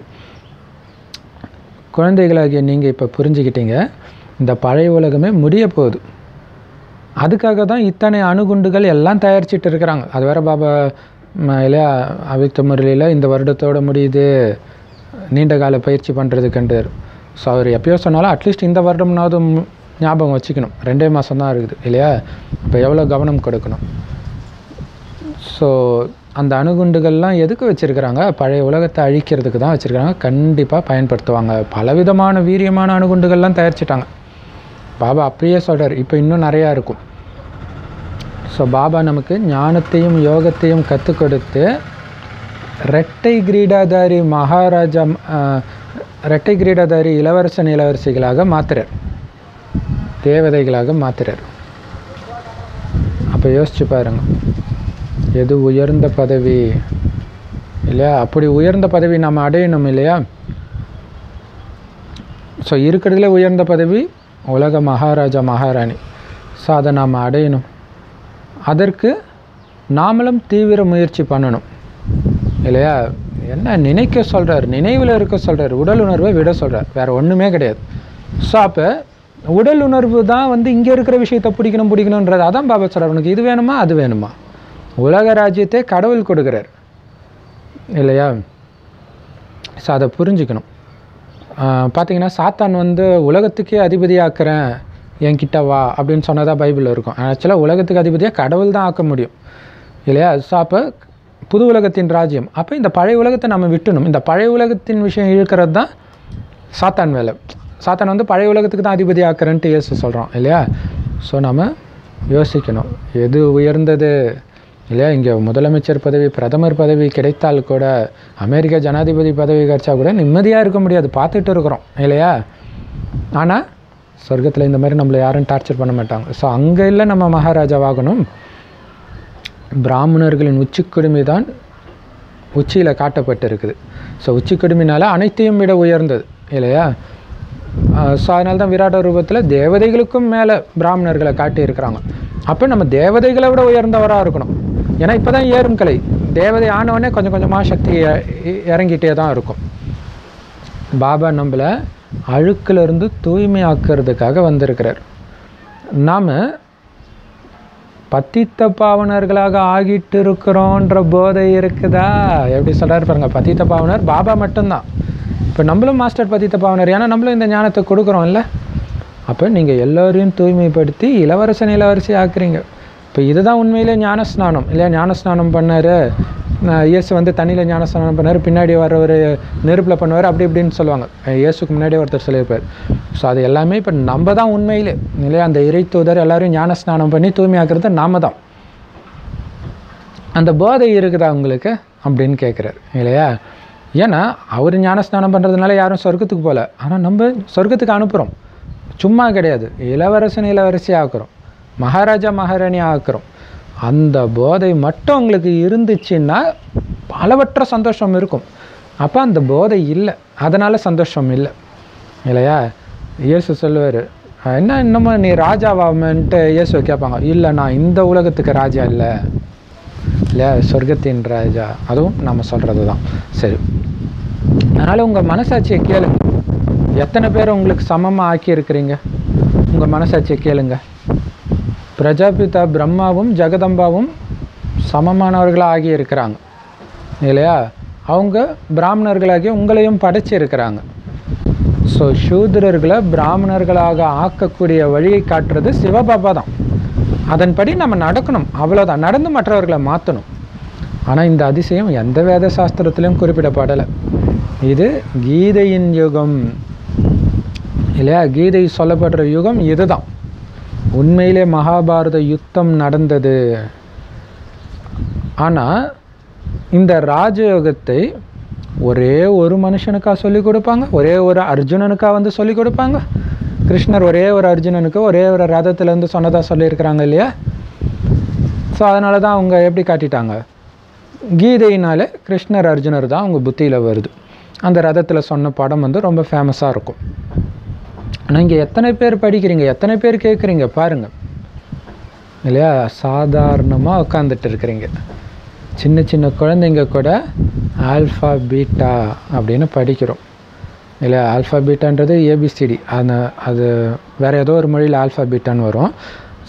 குழந்தைகளாகிய நீங்கள் இப்போ புரிஞ்சுக்கிட்டீங்க இந்த பழைய உலகமே முடிய போகுது அதுக்காக தான் இத்தனை அணுகுண்டுகள் எல்லாம் தயாரிச்சிட்டு இருக்கிறாங்க அது வேற பாபா ம, இல்லையா அவித்த முரளியில் இந்த வருடத்தோட முடியுது நீண்ட கால பயிற்சி பண்ணுறதுக்குன்றார் ஸோ அவர் எப்பயோ சொன்னாலும் அட்லீஸ்ட் இந்த வருடம்னாவது மு- ஞாபகம் வச்சுக்கணும் ரெண்டே மாதம் தான் இருக்குது இல்லையா இப்போ எவ்வளோ கவனம் கொடுக்கணும் ஸோ அந்த அணுகுண்டுகள்லாம் எதுக்கு வச்சுருக்கிறாங்க பழைய உலகத்தை அழிக்கிறதுக்கு தான் வச்சுருக்காங்க கண்டிப்பாக பயன்படுத்துவாங்க பலவிதமான வீரியமான அணுகுண்டுகள்லாம் தயாரிச்சிட்டாங்க பாபா அப்பயே சொல்கிறார் இப்போ இன்னும் நிறையா இருக்கும் ஸோ பாபா நமக்கு ஞானத்தையும் யோகத்தையும் கற்றுக் கொடுத்து ரெட்டை கிரீடாதாரி மகாராஜா ஆஹ், ரெட்டை கிரீடாதாரி இளவரசன் இளவரசிகளாக மாத்துறார் தேவதைகளாக மாத்துறார் அப்போ யோசிச்சு பாருங்க எது உயர்ந்த பதவி இல்லையா அப்படி உயர்ந்த பதவி நம்ம அடையணும் இல்லையா ஸோ இருக்கிறதுல உயர்ந்த பதவி உலக மகாராஜா மகாராணி ஸோ அதை நாம் அடையணும் அதற்கு நாமளும் தீவிர முயற்சி பண்ணணும் இல்லையா என்ன நினைக்க சொல்கிறார் நினைவில் இருக்க சொல்கிறார் உடல் உணர்வை விட சொல்கிறார் வேறு ஒன்றுமே கிடையாது ஸோ அப்போ உடல் உணர்வு தான் வந்து இங்கே இருக்கிற விஷயத்தை பிடிக்கணும் பிடிக்கணுன்றது அதான் பாபா சொல்கிறார் உனக்கு இது வேணுமா அது வேணுமா உலக ராஜ்யத்தை கடவுள் கொடுக்குறார் இல்லையா ஸோ அதை புரிஞ்சுக்கணும் ஆஹ் பார்த்தீங்கன்னா சாத்தான் வந்து உலகத்துக்கே அதிபதியாக்குறேன் என்கிட்ட வா அப்படின்னு சொன்னதா பைபிளில் இருக்கும் ஆக்சுவலாக உலகத்துக்கு அதிபதியாக கடவுள் தான் ஆக்க முடியும் இல்லையா ஸோ அப்போ புது உலகத்தின் ராஜ்யம் அப்போ இந்த பழைய உலகத்தை நம்ம விட்டணும் இந்த பழைய உலகத்தின் விஷயம் இழுக்கிறது தான் சாத்தான் வேலை சாத்தான் வந்து பழைய உலகத்துக்கு தான் அதிபதி ஆக்குறேன்ட்டு இயேசு சொல்கிறோம் இல்லையா ஸோ நம்ம யோசிக்கணும் எது உயர்ந்தது இல்லையா இங்கே முதலமைச்சர் பதவி பிரதமர் பதவி கிடைத்தால் கூட அமெரிக்க ஜனாதிபதி பதவி கிடைச்சா கூட நிம்மதியாக இருக்க முடியாது பார்த்துட்டு இருக்கிறோம் இல்லையா ஆனால் சொர்க்கத்தில் இந்த மாதிரி நம்மளை யாரும் டார்ச்சர் பண்ண மாட்டாங்க ஸோ அங்கே இல்லை நம்ம மகாராஜாவாகணும் பிராமணர்களின் உச்சிக்குடுமி தான் உச்சியில் காட்டப்பட்டிருக்குது ஸோ உச்சிக்குடுமினால அனைத்தையும் விட உயர்ந்தது இல்லையா ஸோ அதனால தான் விராட ரூபத்தில் தேவதைகளுக்கும் மேலே பிராமணர்களை காட்டியிருக்கிறாங்க அப்போ நம்ம தேவதைகளை விட உயர்ந்தவராக இருக்கணும் ஏன்னா இப்போ தான் ஏறும் கலை தேவதை ஆனவொடனே கொஞ்சம் கொஞ்சமாக சக்தி இ- இ- இறங்கிட்டே தான் இருக்கும் பாபா நம்மளை அழுக்கிலிருந்து தூய்மையாக்குறதுக்காக வந்திருக்கிறார் நாம் பத்தித்த பாவனர்களாக ஆகிட்டு இருக்கிறோன்ற போதை இருக்குதா எப்படி சொல்கிறாரு பாருங்க பத்தித்த பாவனர் பாபா மட்டும்தான் இப்போ நம்மளும் மாஸ்டர் பத்தித்த பாவனர் ஏன்னா நம்மளும் இந்த ஞானத்தை கொடுக்குறோம் இல்லை அப்போ நீங்கள் எல்லோரையும் தூய்மைப்படுத்தி இளவரசன் இளவரசி ஆக்குறீங்க இப்போ இதுதான் உண்மையிலே ஞானஸ்நானம் இல்லையா ஞானஸ்நானம் பண்ணார் இயேசு வந்து தண்ணியில் ஞானஸ்நானம் பண்ணார் பின்னாடி வர்றவர் நெருப்பில் பண்ணுவார் அப்படி இப்படின்னு சொல்லுவாங்க அஹ் இயேசுக்கு முன்னாடி ஒருத்தர் சொல்லியிருப்பார் ஸோ அது எல்லாமே இப்போ நம்ம தான் உண்மையிலே இல்லையா அந்த இறை தூதர் எல்லாரும் ஞானஸ்நானம் பண்ணி தூய்மையாக்குறது நாம தான் அந்த போதை இருக்குதா உங்களுக்கு அப்படின்னு கேட்குறாரு இல்லையா ஏன்னா அவர் ஞானஸ்நானம் பண்ணுறதுனால யாரும் சொர்க்கத்துக்கு போகல ஆனால் நம்ம சொர்க்கத்துக்கு அனுப்புகிறோம் சும்மா கிடையாது இளவரசன் இளவரசி ஆக்குறோம் மகாராஜா மகாராணி ஆக்குறோம் அந்த போதை மட்டும் உங்களுக்கு இருந்துச்சுன்னா அளவற்ற சந்தோஷம் இருக்கும் அப்போ அந்த போதை இல்லை அதனால் சந்தோஷம் இல்லை இல்லையா இயேசு சொல்லுவார் என்ன இன்னமும் நீ ராஜாவாமன்ட்டு இயேசு கேட்பாங்க இல்லை நான் இந்த உலகத்துக்கு ராஜா இல்லை இல்லையா சொர்க்கத்தின் ராஜா அதுவும் நம்ம சொல்கிறது தான் சரி அதனால் உங்கள் மனசாட்சியை கேளுங்க எத்தனை பேர் உங்களுக்கு சமமாக ஆக்கி இருக்கிறீங்க உங்கள் மனசாட்சியை கேளுங்க பிரஜாபிதா பிரம்மாவும் ஜெகதம்பாவும் சமமானவர்களாக ஆகி இருக்கிறாங்க இல்லையா அவங்க பிராமணர்களாகி உங்களையும் படைச்சி இருக்கிறாங்க ஸோ சூத்திரர்களை பிராமணர்களாக ஆக்கக்கூடிய வழியை காட்டுறது சிவபாபா தான் அதன்படி நம்ம நடக்கணும் அவ்வளோதான் நடந்து மற்றவர்களை மாற்றணும் ஆனால் இந்த அதிசயம் எந்த வேத சாஸ்திரத்திலையும் குறிப்பிடப்படலை இது கீதையின் யுகம் இல்லையா கீதை சொல்லப்படுற யுகம் இதுதான் உண்மையிலே மகாபாரத யுத்தம் நடந்தது ஆனால் இந்த ராஜயோகத்தை ஒரே ஒரு மனுஷனுக்கா சொல்லிக் கொடுப்பாங்க ஒரே ஒரு அர்ஜுனனுக்கா வந்து சொல்லிக் கொடுப்பாங்க கிருஷ்ணர் ஒரே ஒரு அர்ஜுனனுக்கு ஒரே ஒரு ரதத்துலேருந்து சொன்னதாக சொல்லியிருக்கிறாங்க இல்லையா ஸோ அதனால தான் அவங்க எப்படி காட்டிட்டாங்க கீதையினாலே கிருஷ்ணர் அர்ஜுனர் தான் அவங்க புத்தியில் வருது அந்த ரதத்தில் சொன்ன படம் வந்து ரொம்ப ஃபேமஸாக இருக்கும் ஆனால் இங்கே எத்தனை பேர் படிக்கிறீங்க எத்தனை பேர் கேட்குறீங்க பாருங்கள் இல்லையா சாதாரணமாக உட்காந்துட்டு இருக்கிறீங்க சின்ன சின்ன குழந்தைங்க கூட ஆல்ஃபா பீட்டா அப்படின்னு படிக்கிறோம் இல்லையா ஆல்ஃபா பீட்டான்றது ஏபிசிடி அந்த அது வேறு ஏதோ ஒரு மொழியில் ஆல்ஃபா பீட்டான்னு வரும்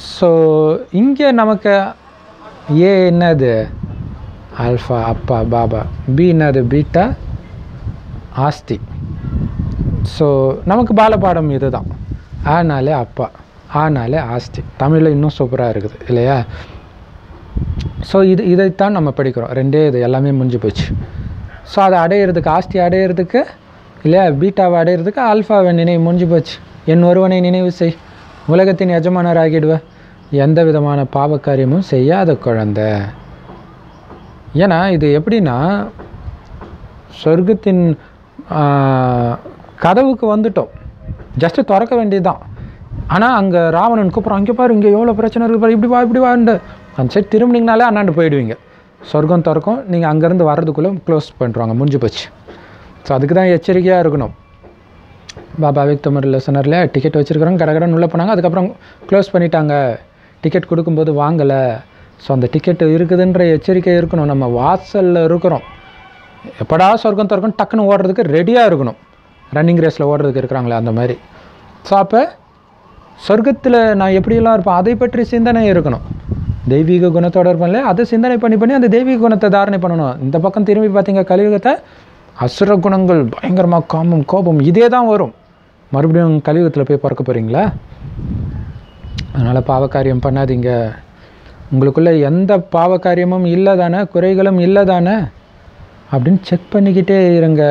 ஸோ இங்கே நமக்கு ஏ என்னது ஆல்ஃபா அப்பா பாபா பி என்னது பீட்டா ஆஸ்தி ஸோ நமக்கு பாலபாடம் இதுதான் ஆனாலே அப்பா ஆனாலே ஆஸ்தி தமிழில் இன்னும் சூப்பராக இருக்குது இல்லையா ஸோ இது இதைத்தான் நம்ம படிக்கிறோம் ரெண்டே இது எல்லாமே முடிஞ்சு போச்சு ஸோ அதை அடையிறதுக்கு ஆஸ்தி அடையிறதுக்கு இல்லையா பீட்டாவை அடையிறதுக்கு ஆல்ஃபாவை நினைவு முடிஞ்சு போச்சு என் ஒருவனை நினைவு செய் உலகத்தின் எஜமானர் ஆகிடுவ எந்த விதமான பாவக்காரியமும் செய்யாத குழந்தை ஏன்னா இது எப்படின்னா சொர்க்கத்தின் ஆ, கதவுக்கு வந்துட்டோம் ஜஸ்ட்டு திறக்க வேண்டியதுதான் ஆனால் அங்கே ராவணன் கூப்பிட்றான் அங்கே பாரு இங்கே எவ்வளோ பிரச்சனை இருக்குது பாரு இப்படி வா இப்படி வாண்டு அந்த சைடு திரும்பினீங்கனாலே அண்ணாண்டு போயிடுவீங்க சொர்க்கம் திறக்கும் நீங்கள் அங்கேருந்து வர்றதுக்குள்ளே க்ளோஸ் பண்ணிடுவாங்க முடிஞ்சு போச்சு ஸோ அதுக்கு தான் எச்சரிக்கையாக இருக்கணும் பாபா விக் தமிழில் சொன்னார்ல டிக்கெட் வச்சுருக்கிறோம் கடகடன்னு உள்ளே போனாங்க அதுக்கப்புறம் க்ளோஸ் பண்ணிட்டாங்க டிக்கெட் கொடுக்கும்போது வாங்கலை ஸோ அந்த டிக்கெட் இருக்குதுன்ற எச்சரிக்கை இருக்கணும் நம்ம வாசலில் இருக்கிறோம் எப்படா சொர்க்கம் திறக்கும் டக்குன்னு ஓடுறதுக்கு ரெடியாக இருக்கணும் ரன்னிங் ரேஸில் ஓடுறதுக்கு இருக்கிறாங்களே அந்த மாதிரி ஸோ அப்போ சொர்க்கத்தில் நான் எப்படியெல்லாம் இருப்பேன் அதை பற்றி சிந்தனை இருக்கணும் தெய்வீக குணத்தோட இருப்பேன் இல்லையா அதை சிந்தனை பண்ணி பண்ணி அந்த தெய்வீக குணத்தை தாரணை பண்ணணும் இந்த பக்கம் திரும்பி பார்த்தீங்க கலியுகத்தை அசுர குணங்கள் பயங்கரமாக காமம் கோபம் இதே தான் வரும் மறுபடியும் கலியுகத்தில் போய் பிறக்க போகிறீங்களா அதனால் பாவக்காரியம் பண்ணாதீங்க உங்களுக்குள்ளே எந்த பாவக்காரியமும் இல்லை தானே குறைகளும் இல்லை தானே அப்படின்னு செக் பண்ணிக்கிட்டே இருங்க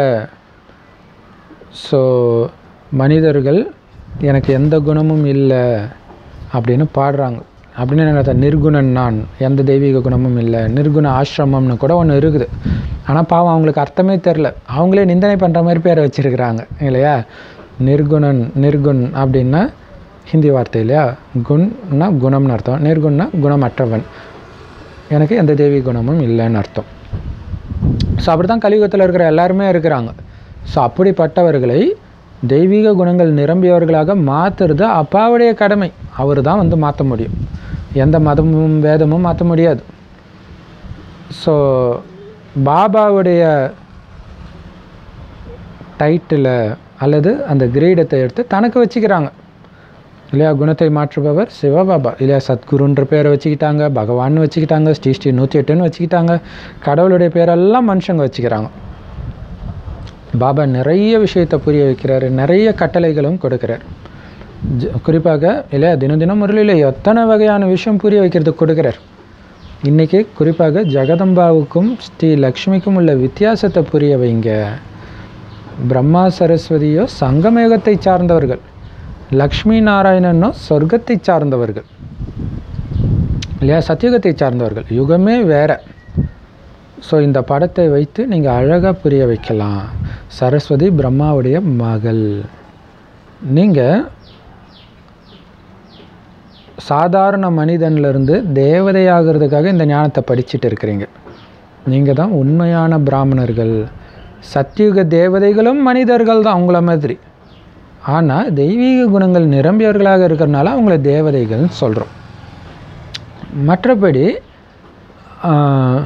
ஸோ மனிதர்கள் எனக்கு எந்த குணமும் இல்லை அப்படின்னு பாடுறாங்க அப்படின்னு என்ன நிர்குணன் நான் எந்த தெய்வீக குணமும் இல்லை நிர்குண ஆசிரமம்னு கூட ஒன்று இருக்குது ஆனால் பாவம் அவங்களுக்கு அர்த்தமே தெரில அவங்களே நிந்தனை பண்ணுற மாதிரி பேரை வச்சுருக்கிறாங்க இல்லையா நிர்குணன் நிர்குண் அப்படின்னா ஹிந்தி வார்த்தை இல்லையா குண்னா குணம்னு அர்த்தம் நிர்குணா குணமற்றவன் எனக்கு எந்த தெய்வீக குணமும் இல்லைன்னு அர்த்தம் ஸோ அப்படி தான் கலியுகத்தில் இருக்கிற எல்லாருமே இருக்கிறாங்க ஸோ அப்படிப்பட்டவர்களை தெய்வீக குணங்கள் நிரம்பியவர்களாக மாற்றுறது அப்பாவுடைய கடமை அவர் தான் வந்து மாற்ற முடியும் எந்த மதமும் வேதமும் மாற்ற முடியாது ஸோ பாபாவுடைய டைட்டில் அல்லது அந்த கிரீடத்தை எடுத்து தனக்கு வச்சுக்கிறாங்க இல்லையா குணத்தை மாற்றுபவர் சிவபாபா இல்லையா சத்குருன்ற பேரை வச்சுக்கிட்டாங்க பகவான்னு வச்சுக்கிட்டாங்க ஸ்ரீ ஸ்ரீ நூற்றி எட்டுன்னு வச்சுக்கிட்டாங்க கடவுளுடைய பேரெல்லாம் மனுஷங்க வச்சுக்கிறாங்க பாபா நிறைய விஷயத்தை புரிய வைக்கிறாரு நிறைய கட்டளைகளும் கொடுக்குறார் ஜ- குறிப்பாக இல்லையா தினம் தினம் முரளியில் எத்தனை வகையான விஷயம் புரிய வைக்கிறதுக்கு கொடுக்குறார் இன்றைக்கி குறிப்பாக ஜெகதம்பாவுக்கும் ஸ்ரீ லக்ஷ்மிக்கும் உள்ள வித்தியாசத்தை புரிய வைங்க பிரம்மா சரஸ்வதியோ சங்கமயுகத்தை சார்ந்தவர்கள் லக்ஷ்மி நாராயணனோ சொர்க்கத்தை சார்ந்தவர்கள் இல்லையா சத்தியுகத்தை சார்ந்தவர்கள் யுகமே வேற ஸோ இந்த படத்தை வைத்து நீங்கள் அழகாக புரிய வைக்கலாம் சரஸ்வதி பிரம்மாவுடைய மகள் நீங்கள் சாதாரண மனிதன்லேருந்து தேவதையாகிறதுக்காக இந்த ஞானத்தை படிச்சுட்டு இருக்கிறீங்க நீங்கள் தான் உண்மையான பிராமணர்கள் சத்தியுக தேவதைகளும் மனிதர்கள் தான் உங்கள மாதிரி ஆனால் தெய்வீக குணங்கள் நிரம்பியவர்களாக இருக்கிறனால அவங்கள தேவதைகள்னு சொல்கிறோம் மற்றபடி ஆஹ்,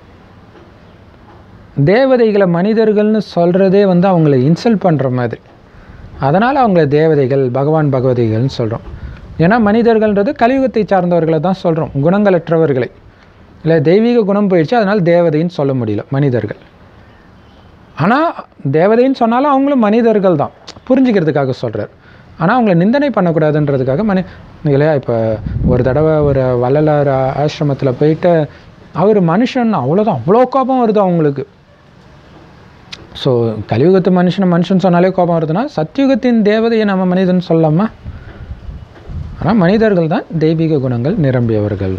தேவதைகளை மனிதர்கள்னு சொல்கிறதே வந்து அவங்கள இன்சல்ட் பண்ணுற மாதிரி அதனால் அவங்கள தேவதைகள் பகவான் பகவதிகள்னு சொல்கிறோம் ஏன்னா மனிதர்கள்ன்றது கலியுகத்தை சார்ந்தவர்களை தான் சொல்கிறோம் குணங்களற்றவர்களை இல்லை தெய்வீக குணம் போயிடுச்சு அதனால் தேவதைன்னு சொல்ல முடியல மனிதர்கள் ஆனால் தேவதைன்னு சொன்னாலும் அவங்களும் மனிதர்கள் தான் புரிஞ்சுக்கிறதுக்காக சொல்கிறார் ஆனால் அவங்கள நிந்தனை பண்ணக்கூடாதுன்றதுக்காக மனி இல்லையா இப்போ ஒரு தடவை ஒரு வள்ளலார் ஆசிரமத்தில் போயிட்டு அவர் மனுஷன் அவ்வளோதான் அவ்வளோ கோபம் வருது அவங்களுக்கு ஸோ கலியுகத்து மனுஷனை மனுஷன் சொன்னாலே கோபம் வருதுன்னா சத்தியுகத்தின் தேவதையை நம்ம மனிதன் சொல்லலாமா ஆனால் மனிதர்கள் தான் தெய்வீக குணங்கள் நிரம்பியவர்கள்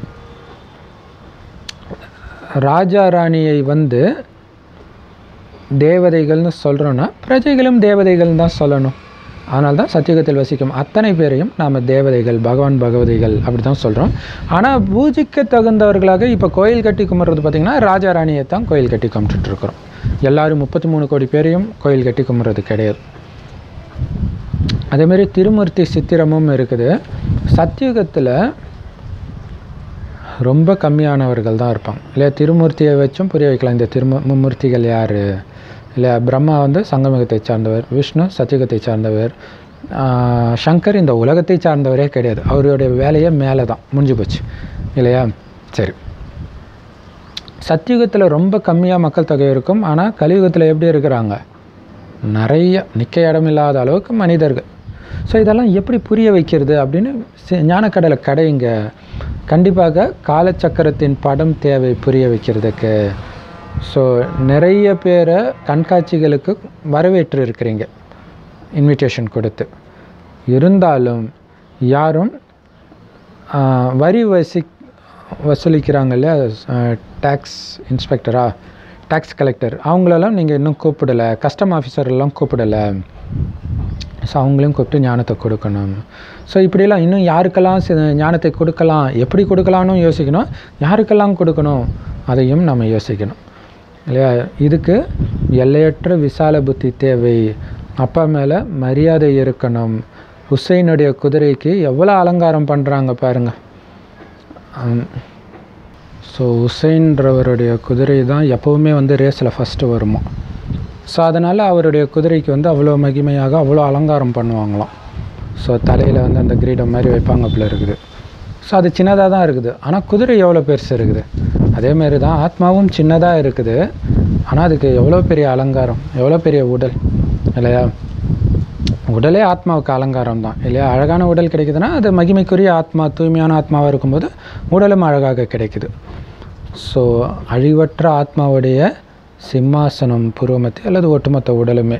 ராஜா ராணியை வந்து தேவதைகள்னு சொல்கிறோன்னா பிரஜைகளும் தேவதைகள் தான் சொல்லணும் அதனால தான் சத்தியுகத்தில் வசிக்கும் அத்தனை பேரையும் நாம் தேவதைகள் பகவான் பகவதிகள் அப்படி தான் சொல்கிறோம் ஆனால் பூஜிக்க தகுந்தவர்களாக இப்போ கோயில் கட்டி கும்பிட்றது பார்த்திங்கன்னா ராஜா ராணியை தான் கோயில் கட்டி கும்பிட்டுட்டு இருக்கிறோம் எல்லாரும் முப்பத்தி மூணு கோடி பேரையும் கோயில் கட்டி கும்பிட்றது கிடையாது அதேமாரி திருமூர்த்தி சித்திரமும் இருக்குது சத்தியுகத்தில் ரொம்ப கம்மியானவர்கள் தான் இருப்பாங்க இல்லையா திருமூர்த்தியை வச்சும் புரிய வைக்கலாம் இந்த திருமு மும்மூர்த்திகள் யார் இல்லை பிரம்மா வந்து சங்கமயுகத்தை சார்ந்தவர் விஷ்ணு சத்தியுகத்தை சார்ந்தவர் ஆஹ், சங்கர் இந்த உலகத்தை சார்ந்தவரே கிடையாது அவருடைய வேலையே மேலே தான் முடிஞ்சு போச்சு இல்லையா சரி சத்தியுகத்தில் ரொம்ப கம்மியாக மக்கள் தொகை இருக்கும் ஆனால் கலியுகத்தில் எப்படி இருக்கிறாங்க நிறைய நிற்க இடமில்லாத அளவுக்கு மனிதர்கள் ஸோ இதெல்லாம் எப்படி புரிய வைக்கிறது அப்படின்னு சி- ஞானக்கடலை கடைங்க கண்டிப்பாக காலச்சக்கரத்தின் படம் தேவை புரிய வைக்கிறதுக்கு ஸோ நிறைய பேரை கண்காட்சிகளுக்கு வரவேற்று இருக்கிறீங்க இன்விடேஷன் கொடுத்து இருந்தாலும் யாரும் ஆஹ், வரி வசி வசூலிக்கிறாங்க இல்லையா டேக்ஸ் இன்ஸ்பெக்டரா டேக்ஸ் கலெக்டர் அவங்களெல்லாம் நீங்கள் இன்னும் கூப்பிடலை கஸ்டம் ஆஃபீஸர்லாம் கூப்பிடலை ஸோ அவங்களையும் கூப்பிட்டு ஞானத்தை கொடுக்கணும் ஸோ இப்படியெல்லாம் இன்னும் யாருக்கெல்லாம் சி- ஞானத்தை கொடுக்கலாம் எப்படி கொடுக்கலாம்னு யோசிக்கணும் யாருக்கெல்லாம் கொடுக்கணும் அதையும் நம்ம யோசிக்கணும் இல்லையா இதுக்கு எல்லையற்ற விசால புத்தி தேவை அப்பா மேலே மரியாதை இருக்கணும் ஹுசைனுடைய குதிரைக்கு எவ்வளோ அலங்காரம் பண்ணுறாங்க பாருங்க ஸோ ஹுசைன்றவருடைய குதிரை தான் எப்போவுமே வந்து ரேஸில் ஃபஸ்ட்டு வருமா ஸோ அதனால் அவருடைய குதிரைக்கு வந்து அவ்வளோ மகிமையாக அவ்வளோ அலங்காரம் பண்ணுவாங்களாம் ஸோ தலையில் வந்து அந்த கிரீடம் மாதிரி வைப்பாங்க போல இருக்குது ஸோ அது சின்னதாக தான் இருக்குது ஆனால் குதிரை எவ்வளோ பெருசு இருக்குது அதேமாரி தான் ஆத்மாவும் சின்னதாக இருக்குது ஆனால் அதுக்கு எவ்வளோ பெரிய அலங்காரம் எவ்வளோ பெரிய உடல் இல்லையா உடலே ஆத்மாவுக்கு அலங்காரம் தான் இல்லையா அழகான உடல் கிடைக்குதுன்னா அது மகிமைக்குரிய ஆத்மா தூய்மையான ஆத்மாவாக இருக்கும்போது உடலும் அழகாக கிடைக்குது ஸோ அழிவற்ற ஆத்மாவுடைய சிம்மாசனம் புருவமத்தி அல்லது ஒட்டுமொத்த உடலுமே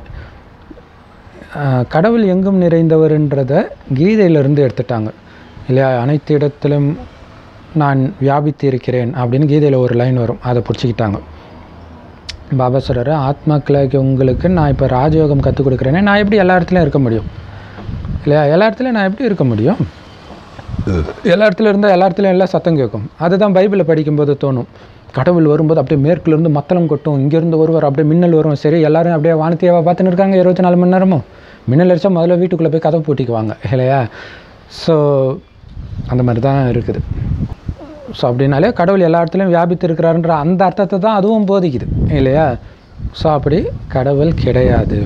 ஆஹ் கடவுள் எங்கும் நிறைந்தவர்ன்றத கீதையிலிருந்து எடுத்துட்டாங்க இல்லையா அனைத்து இடத்திலும் நான் வியாபித்து இருக்கிறேன் அப்படின்னு கீதையில் ஒரு லைன் வரும் அதை பிடிச்சிக்கிட்டாங்க பாபா சொல்கிறாரு ஆத்மாக்களுக்கு உங்களுக்கு நான் இப்போ ராஜயோகம் கற்றுக் கொடுக்குறேனே நான் எப்படி எல்லா இடத்துலையும் இருக்க முடியும் இல்லையா எல்லா இடத்துலையும் நான் எப்படி இருக்க முடியும் எல்லா இடத்துல இருந்தால் எல்லா இடத்துலையும் எல்லாம் சத்தம் கேட்கும் அதுதான் பைபிளை படிக்கும்போது தோணும் கடவுள் வரும்போது அப்படியே மேற்குலேருந்து மத்தளம் கொட்டும் இங்கேருந்து ஒருவர் அப்படியே மின்னல் வரும் சரி எல்லாரும் அப்படியே வானத்தையாவா பார்த்துன்னு இருக்காங்க இருபத்தி நாலு மணி நேரமும் மின்னல் அடிச்சா முதல்ல வீட்டுக்குள்ளே போய் கதவை பூட்டிக்குவாங்க இல்லையா ஸோ அந்த மாதிரி தான் இருக்குது ஸோ அப்படின்னாலே கடவுள் எல்லா இடத்துலையும் வியாபித்து இருக்கிறாருன்ற அந்த அர்த்தத்தை தான் அதுவும் போதிக்குது இல்லையா ஸோ அப்படி கடவுள் கிடையாது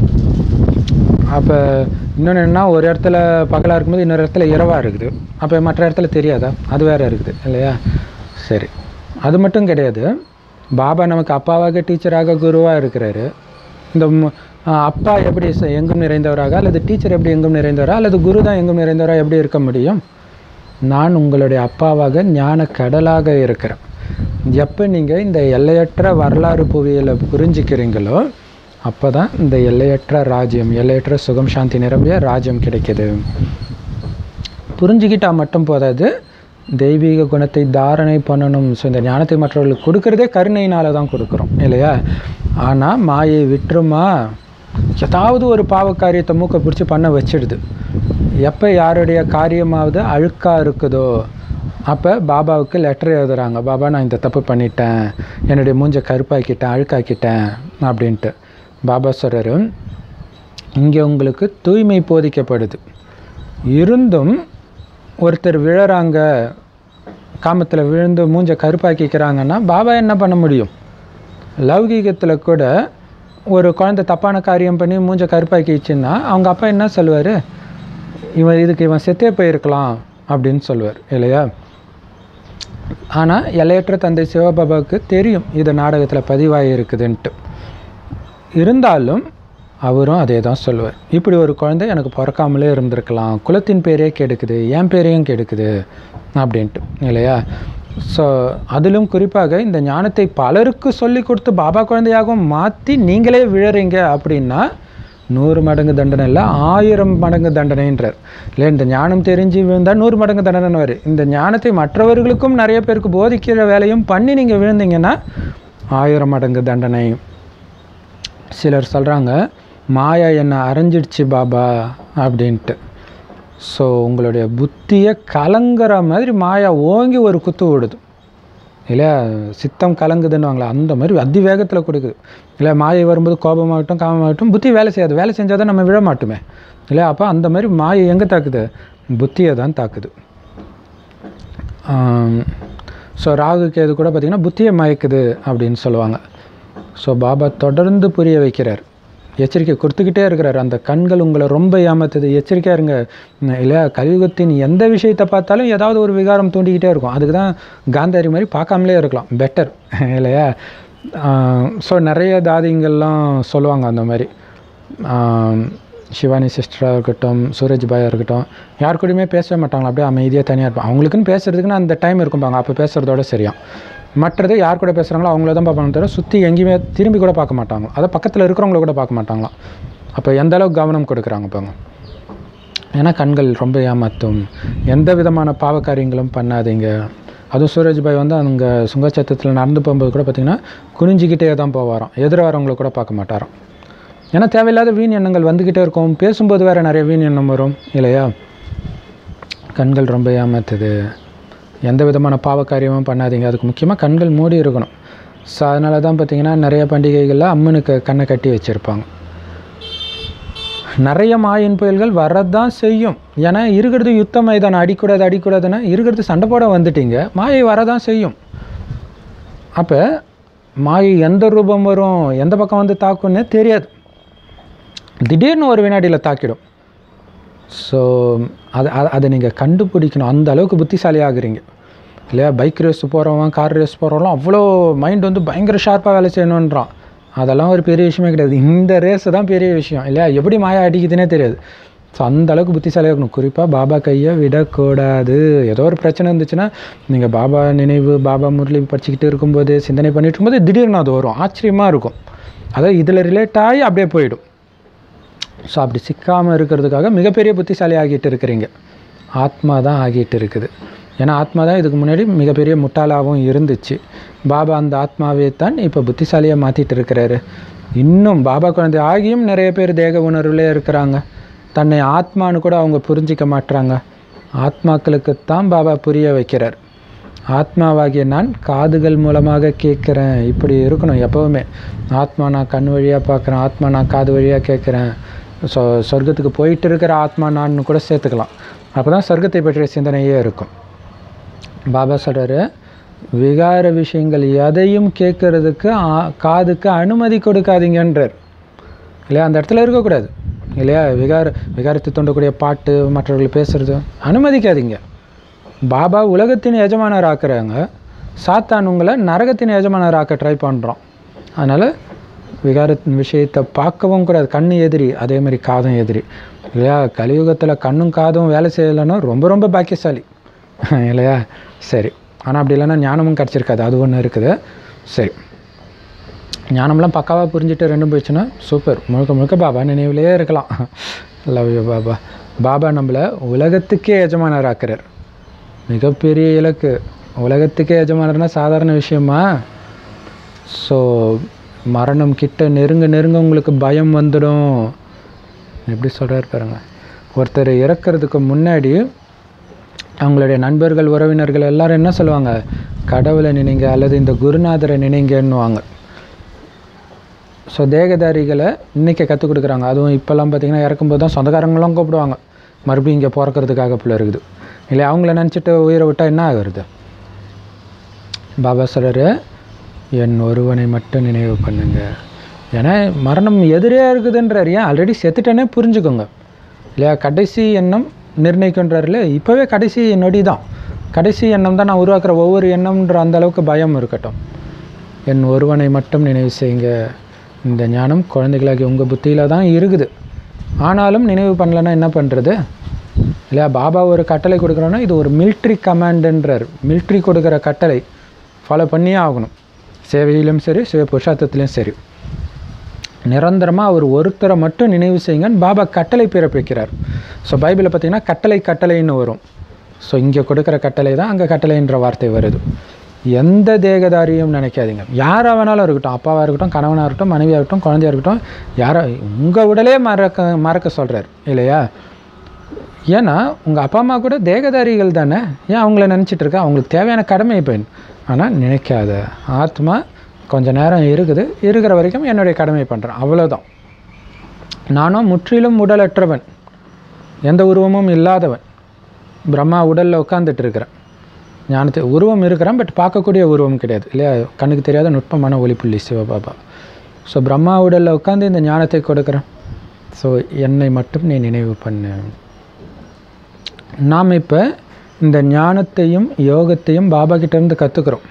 அப்போ இன்னொன்று என்ன ஒரு இடத்துல பகலாக இருக்கும்போது இன்னொரு இடத்துல இரவாக இருக்குது அப்போ மற்ற இடத்துல தெரியாதா அது வேறு இருக்குது இல்லையா சரி அது மட்டும் கிடையாது பாபா நமக்கு அப்பாவாக டீச்சராக குருவாக இருக்கிறாரு இந்த ம- ஆஹ் அப்பா எப்படி ச- எங்கும் நிறைந்தவராக அல்லது டீச்சர் எப்படி எங்கும் நிறைந்தவரா அல்லது குரு தான் எங்கும் நிறைந்தவரா எப்படி இருக்க முடியும் நான் உங்களுடைய அப்பாவாக ஞான கடலாக இருக்கிறேன் எப்போ நீங்கள் இந்த எல்லையற்ற வரலாறு புவியியலை புரிஞ்சுக்கிறீங்களோ அப்போ தான் இந்த எல்லையற்ற ராஜ்யம் எல்லையற்ற சுகம் சாந்தி நிரம்பிய ராஜ்யம் கிடைக்குது புரிஞ்சுக்கிட்டால் மட்டும் போதாது தெய்வீக குணத்தை தாரணை பண்ணணும் ஸோ இந்த ஞானத்தை மற்றவர்களுக்கு கொடுக்கறதே கருணையினால தான் கொடுக்குறோம் இல்லையா ஆனால் மாயை விட்டுருமா ஏதாவது ஒரு பாவ காரியத்தை மூக்கை பிடிச்சி பண்ண வச்சிடுது எப்போ யாருடைய காரியமாவது அழுக்காக இருக்குதோ அப்போ பாபாவுக்கு லெட்டர் எழுதுறாங்க பாபா நான் இந்த தப்பு பண்ணிட்டேன் என்னுடைய மூஞ்ச கருப்பாக்கிட்டேன் அழுக்காக்கிட்டேன் அப்படின்ட்டு பாபா சொல்கிறாரு இங்கே உங்களுக்கு தூய்மை போதிக்கப்படுது இருந்தும் ஒருத்தர் விழறாங்க காமத்தில் விழுந்து மூஞ்ச கருப்பாக்கிக்கிறாங்கன்னா பாபா என்ன பண்ண முடியும் லௌகீகத்தில் கூட ஒரு குழந்தை தப்பான காரியம் பண்ணி மூஞ்ச கருப்பாக்கிச்சுன்னா அவங்க அப்பா என்ன சொல்லுவார் இவன் இதுக்கு இவன் செத்தே போயிருக்கலாம் அப்படின்னு சொல்லுவார் இல்லையா ஆனால் எல்லையற்ற தந்தை சிவபாபாவுக்கு தெரியும் இது நாடகத்தில் பதிவாகி இருக்குதுன்ட்டு இருந்தாலும் அவரும் அதே தான் சொல்லுவார் இப்படி ஒரு குழந்தை எனக்கு பிறக்காமலே இருந்திருக்கலாம் குலத்தின் பேரே கெடுக்குது என் பேரையும் கெடுக்குது அப்படின்ட்டு இல்லையா ஸோ அதிலும் குறிப்பாக இந்த ஞானத்தை பலருக்கு சொல்லி கொடுத்து பாபா குழந்தையாகவும் மாற்றி நீங்களே விழறீங்க அப்படின்னா நூறு மடங்கு தண்டனை இல்லை ஆயிரம் மடங்கு தண்டனைன்றார் இல்லை இந்த ஞானம் தெரிஞ்சு விழுந்தால் நூறு மடங்கு தண்டனை வரும் இந்த ஞானத்தை மற்றவர்களுக்கும் நிறைய பேருக்கு போதிக்கிற வேலையும் பண்ணி நீங்கள் விழுந்தீங்கன்னா ஆயிரம் மடங்கு தண்டனை சிலர் சொல்கிறாங்க மாயா என்னை அரைஞ்சிடுச்சு பாபா அப்படின்ட்டு ஸோ உங்களுடைய புத்தியை கலங்குற மாதிரி மாயா ஓங்கி ஒரு குத்து விடுது இல்லையா சித்தம் கலங்குதுன்னுவாங்களா அந்த மாதிரி அதிவேகத்தில் கொடுக்குது இல்லை மாயை வரும்போது கோபமாகட்டும் காமமாகட்டும் புத்தி வேலை செய்யாது வேலை செஞ்சால் தான் நம்ம விழ மாட்டோமே இல்லையா அப்போ அந்த மாதிரி மாயை எங்கே தாக்குது புத்தியை தான் தாக்குது ஸோ ராகு கேது கூட பார்த்திங்கன்னா புத்தியை மயக்குது அப்படின்னு சொல்லுவாங்க ஸோ பாபா தொடர்ந்து புரிய வைக்கிறார் எச்சரிக்கை கொடுத்துக்கிட்டே இருக்கிறார் அந்த கண்கள் உங்களை ரொம்ப ஏமாத்துது எச்சரிக்கையாக இருங்க உம், இல்லையா கலியுகத்தின் எந்த விஷயத்தை பார்த்தாலும் ஏதாவது ஒரு விகாரம் தூண்டிக்கிட்டே இருக்கும் அதுக்கு தான் காந்தாரி மாதிரி பார்க்காமலே இருக்கலாம் பெட்டர் இல்லையா ஸோ நிறைய தாதிங்கள்லாம் சொல்லுவாங்க அந்த மாதிரி ஆஹ், சிவானி சிஸ்டராக இருக்கட்டும் சூரஜ் பாயாக இருக்கட்டும் யார் கூடயுமே பேசவே மாட்டாங்களா அப்படியே அமைதியாக தனியாக இருப்பாங்க அவங்களுக்குன்னு பேசுறதுக்குன்னு அந்த டைம் இருக்கும்பாங்க அப்போ பேசுகிறதோட சரியா மற்றது யார் கூட பேசுகிறாங்களோ அவங்கள தான் பார்ப்பாங்க தவிர சுற்றி எங்கேயுமே திரும்பி கூட பார்க்க மாட்டாங்க அதை பக்கத்தில் இருக்கிறவங்கள கூட பார்க்க மாட்டாங்களாம் அப்போ எந்த அளவுக்கு கவனம் கொடுக்குறாங்க பாங்க ஏன்னா கண்கள் ரொம்ப ஏமாத்தும் எந்த விதமான பாவ காரியங்களும் பண்ணாதீங்க அதுவும் சூரஜ் பாய் வந்து அங்கே சுங்கச்சத்தத்தில் நடந்து போகும்போது கூட பார்த்திங்கன்னா குனிஞ்சிக்கிட்டே தான் போவாராம் எதிர வரவங்கள கூட பார்க்க மாட்டாராம் ஏன்னா தேவையில்லாத வீண் எண்ணங்கள் வந்துக்கிட்டே இருக்கும் பேசும்போது வேறு நிறைய வீண் எண்ணம் வரும் இல்லையா கண்கள் ரொம்ப ஏமாத்துது எந்த விதமான பாவ காரியமும் பண்ணாதீங்க அதுக்கு முக்கியமாக கண்கள் மூடி இருக்கணும் ஸோ அதனால தான் பார்த்தீங்கன்னா நிறைய பண்டிகைகளில் அம்மனுக்கு கண்ணை கட்டி வச்சுருப்பாங்க நிறைய மாயின் புயல்கள் வரதான் செய்யும் ஏன்னா இருக்கிறது யுத்த மைதானம் அடிக்கூடாது அடிக்கூடாதுன்னா இருக்கிறது சண்டை போட வந்துட்டீங்க மாயை வரதான் செய்யும் அப்போ மாயை எந்த ரூபம் வரும் எந்த பக்கம் வந்து தாக்கும்னே தெரியாது திடீர்னு ஒரு வினாடியில் தாக்கிடும் ஸோ அதை அதை- அதை நீங்கள் கண்டுபிடிக்கணும் அந்த அளவுக்கு புத்திசாலி ஆகுறீங்க இல்லையா பைக் ரேஸ் போகிறவன் கார் ரேஸ் போகிறவங்களாம் அவ்வளோ மைண்ட் வந்து பயங்கர ஷார்ப்பாக வேலை செய்யணுன்றான் அதெல்லாம் ஒரு பெரிய விஷயமே கிடையாது இந்த ரேஸ் தான் பெரிய விஷயம் இல்லையா எப்படி மாயா அடிக்குதுன்னே தெரியாது ஸோ அந்த அளவுக்கு புத்திசாலியாக இருக்கணும் குறிப்பாக பாபா கையை விடக்கூடாது ஏதோ ஒரு பிரச்சனை இருந்துச்சுன்னா நீங்கள் பாபா நினைவு பாபா முரளி படிச்சுக்கிட்டு இருக்கும்போது சிந்தனை பண்ணிட்டு இருக்கும்போது திடீர்னு அது வரும் ஆச்சரியமாக இருக்கும் அதாவது இதில் ரிலேட் ஆகி அப்படியே போயிடும் ஸோ அப்படி சிக்காமல் இருக்கிறதுக்காக மிகப்பெரிய புத்திசாலி ஆகிட்டு இருக்கிறீங்க ஆத்மா தான் ஆகிட்டு இருக்குது ஏன்னா ஆத்மா தான் இதுக்கு முன்னாடி மிகப்பெரிய முட்டாளாகவும் இருந்துச்சு பாபா அந்த ஆத்மாவே தான் இப்போ புத்திசாலியாக மாற்றிட்டு இருக்கிறாரு இன்னும் பாபா குழந்தை ஆகியும் நிறைய பேர் தேக உணர்வுலே இருக்கிறாங்க தன்னை ஆத்மான்னு கூட அவங்க புரிஞ்சிக்க மாட்றாங்க ஆத்மாக்களுக்கு தான் பாபா புரிய வைக்கிறார் ஆத்மாவாகிய நான் காதுகள் மூலமாக கேட்குறேன் இப்படி இருக்கணும் எப்போவுமே ஆத்மா நான் கண் வழியாக பார்க்குறேன் ஆத்மா நான் காது வழியாக கேட்குறேன் ஸோ சொர்க்கத்துக்கு போயிட்டு இருக்கிற ஆத்மா நான் கூட சேர்த்துக்கலாம் அப்போ தான் சொர்க்கத்தை பற்றிய சிந்தனையே இருக்கும் பாபா சொல்கிறாரு விகார விஷயங்கள் எதையும் கேட்கறதுக்கு ஆ- காதுக்கு அனுமதி கொடுக்காதீங்கன்றார் இல்லையா அந்த இடத்துல இருக்கக்கூடாது இல்லையா விகார விகாரத்தை தூண்டக்கூடிய பாட்டு மற்றவர்கள் பேசுறது அனுமதிக்காதீங்க பாபா உலகத்தின் எஜமானர் ஆக்குறாங்க சாத்தான் உங்களை நரகத்தின் எஜமானர் ஆக்க ட்ரை பண்ணுறோம் அதனால் விகார விஷயத்தை பார்க்கவும் கூடாது கண்ணு எதிரி அதே மாதிரி காதும் எதிரி இல்லையா கலியுகத்தில் கண்ணும் காதும் வேலை செய்யலைன்னா ரொம்ப ரொம்ப பாக்கியசாலி இல்லையா சரி ஆனால் அப்படி இல்லைன்னா ஞானமும் கிடச்சிருக்காது அது ஒன்று இருக்குது சரி ஞானம்லாம் பக்காவாக புரிஞ்சுட்டு ரெண்டும் போயிடுச்சுன்னா சூப்பர் முழுக்க முழுக்க பாபா நினைவுலையே இருக்கலாம் லவ் யூ பாபா பாபா நம்மளை உலகத்துக்கே எஜமானர் ஆக்குறார் மிகப்பெரிய இலக்கு உலகத்துக்கே எஜமானர்னா சாதாரண விஷயமா ஸோ மரணம் கிட்ட நெருங்க நெருங்க உங்களுக்கு பயம் வந்துடும் எப்படி சொல்கிறாரு பாருங்க ஒருத்தர் இறக்கிறதுக்கு முன்னாடி அவங்களுடைய நண்பர்கள் உறவினர்கள் எல்லாரும் என்ன சொல்லுவாங்க கடவுளை நினைங்க அல்லது இந்த குருநாதரை நினைங்கன்னுவாங்க ஸோ தேகதாரிகளை இன்றைக்கி கற்றுக் கொடுக்குறாங்க அதுவும் இப்போல்லாம் பார்த்தீங்கன்னா இறக்கும்போது தான் சொந்தக்காரங்களும் கூப்பிடுவாங்க மறுபடியும் இங்கே பிறக்கிறதுக்காக பிள்ளை இருக்குது இல்லை அவங்கள நினச்சிட்டு உயிரை விட்டால் என்ன ஆகுறது பாபா சொல்கிறாரு என் ஒருவனை மட்டும் நினைவு பண்ணுங்க ஏன்னா மரணம் எதிரே இருக்குதுன்றார் ஏன் ஆல்ரெடி செத்துட்டேனே புரிஞ்சுக்கோங்க இல்லையா கடைசி எண்ணம் நிர்ணயிக்கின்றார்ல இப்போவே கடைசி நொடி தான் கடைசி எண்ணம் தான் நான் உருவாக்குற ஒவ்வொரு எண்ணம்ன்ற அந்த அளவுக்கு பயம் இருக்கட்டும் என் ஒருவனை மட்டும் நினைவு செய்யுங்க இந்த ஞானம் குழந்தைகளாகி உங்கள் புத்தியில் தான் இருக்குது ஆனாலும் நினைவு பண்ணலன்னா என்ன பண்ணுறது இல்லையா பாபா ஒரு கட்டளை கொடுக்குறோன்னா இது ஒரு மிலிட்ரி கமாண்டுன்றார் மிலிட்ரி கொடுக்குற கட்டளை ஃபாலோ பண்ணியே ஆகணும் சேவையிலும் சரி சிவ புருஷார்த்தத்திலையும் சரி நிரந்தரமாக அவர் ஒருத்தரை மட்டும் நினைவு செய்யுங்கன்னு பாபா கட்டளை பிறப்பிக்கிறார் ஸோ பைபிளில் பார்த்தீங்கன்னா கட்டளை கட்டளைன்னு வரும் ஸோ இங்கே கொடுக்குற கட்டளை தான் அங்கே கட்டளைன்ற வார்த்தை வருது எந்த தேகதாரியும் நினைக்காதீங்க யாராக வேணாலும் இருக்கட்டும் அப்பாவாக இருக்கட்டும் கணவனாக இருக்கட்டும் மனைவியாக இருக்கட்டும் குழந்தையாக இருக்கட்டும் யாரோ உங்கள் உடலே மறக்க மறக்க சொல்கிறார் இல்லையா ஏன்னா உங்கள் அப்பா அம்மா கூட தேகதாரிகள் தானே ஏன் அவங்கள நினச்சிட்டு இருக்க அவங்களுக்கு தேவையான கடமை பெண் ஆனால் நினைக்காத ஆத்மா கொஞ்ச நேரம் இருக்குது இருக்கிற வரைக்கும் என்னுடைய கடமை பண்ணுறேன் அவ்வளோதான் நானும் முற்றிலும் உடலற்றவன் எந்த உருவமும் இல்லாதவன் பிரம்மா உடலில் உட்காந்துட்டு இருக்கிறேன் ஞானத்தை உருவம் இருக்கிறேன் பட் பார்க்கக்கூடிய உருவம் கிடையாது இல்லையா கண்ணுக்கு தெரியாத நுட்பமான ஒளிப்புள்ளி சிவபாபா ஸோ பிரம்மா உடலில் உட்காந்து இந்த ஞானத்தை கொடுக்குறேன் ஸோ என்னை மட்டும் நீ நினைவு பண்ணு நாம் இப்போ இந்த ஞானத்தையும் யோகத்தையும் பாபா கிட்டேருந்து கற்றுக்குறோம்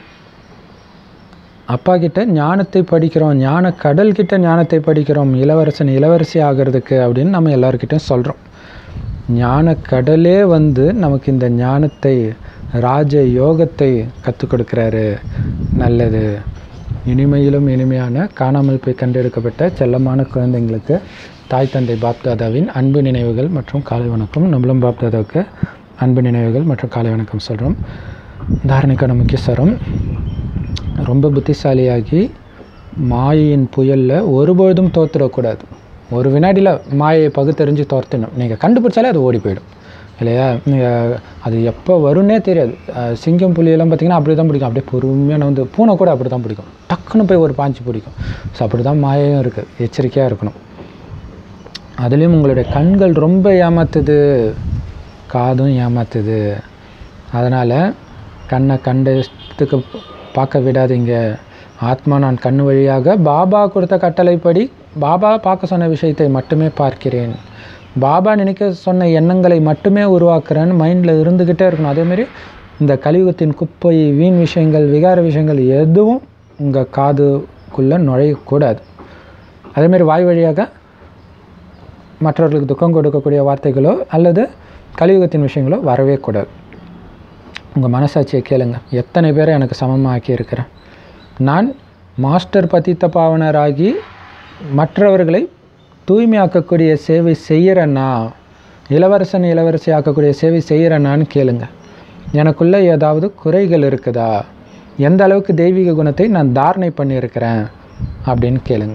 அப்பா கிட்ட ஞானத்தை படிக்கிறோம் ஞான கடல் கிட்ட ஞானத்தை படிக்கிறோம் இளவரசன் இளவரசி ஆகிறதுக்கு அப்படின்னு நம்ம எல்லாருக்கிட்டையும் சொல்கிறோம் ஞான கடலே வந்து நமக்கு இந்த ஞானத்தை ராஜ யோகத்தை கற்றுக் கொடுக்குறாரு நல்லது இனிமையிலும் இனிமையான காணாமல் போய் கண்டெடுக்கப்பட்ட செல்லமான குழந்தைங்களுக்கு தாய் தந்தை பாப்தாதாவின் அன்பு நினைவுகள் மற்றும் காலை வணக்கம் நம்மளும் பாப்தாதாவுக்கு அன்பு நினைவுகள் மற்றும் காலை வணக்கம் சொல்கிறோம் தாரணிக்கான முக்கிய சரம் ரொம்ப புத்திசாலியாகி மாயையின் புயலில் ஒருபொழுதும் தோற்றுடக்கூடாது ஒரு வினாடியில் மாயையை பகுத்தறிஞ்சு தோர்த்தணும் நீங்கள் கண்டுபிடிச்சாலே அது ஓடி போயிடும் இல்லையா நீங்கள் அது எப்போ வரும்னே தெரியாது அஹ் சிங்கம் புலியெல்லாம் பார்த்தீங்கன்னா அப்படி தான் பிடிக்கும் அப்படியே பொறுமையாக வந்து பூனை கூட அப்படி தான் பிடிக்கும் டக்குன்னு போய் ஒரு பாஞ்சு பிடிக்கும் ஸோ அப்படி தான் மாயையும் இருக்குது எச்சரிக்கையாக இருக்கணும் அதுலேயும் உங்களுடைய கண்கள் ரொம்ப ஏமாத்துது காதும் ஏமாத்துது அதனால் கண்ணை கண்ட இஷ்டத்துக்கு பார்க்க விடாதீங்க ஆத்மா நான் கண் வழியாக பாபா கொடுத்த கட்டளைப்படி பாபா பார்க்க சொன்ன விஷயத்தை மட்டுமே பார்க்கிறேன் பாபா நினைக்க சொன்ன எண்ணங்களை மட்டுமே உருவாக்குறேன்னு மைண்டில் இருந்துக்கிட்டே இருக்கணும் அதேமாரி இந்த கலியுகத்தின் குப்பை வீண் விஷயங்கள் விகார விஷயங்கள் எதுவும் உங்கள் காதுக்குள்ளே நுழையக்கூடாது அதேமாரி வாய் வழியாக மற்றவர்களுக்கு துக்கம் கொடுக்கக்கூடிய வார்த்தைகளோ அல்லது கலியுகத்தின் விஷயங்களோ வரவே கூடாது உங்கள் மனசாட்சியை கேளுங்க எத்தனை பேரை எனக்கு சமமாக ஆக்கியிருக்கிறேன் நான் மாஸ்டர் பதித்த பாவனராகி மற்றவர்களை தூய்மையாக்கக்கூடிய சேவை செய்கிறேன்னா இளவரசன் இளவரசி ஆக்கக்கூடிய சேவை செய்கிறேன்னான்னு கேளுங்க எனக்குள்ளே ஏதாவது குறைகள் இருக்குதா எந்த அளவுக்கு தெய்வீக குணத்தை நான் தாரணை பண்ணியிருக்கிறேன் அப்படின்னு கேளுங்க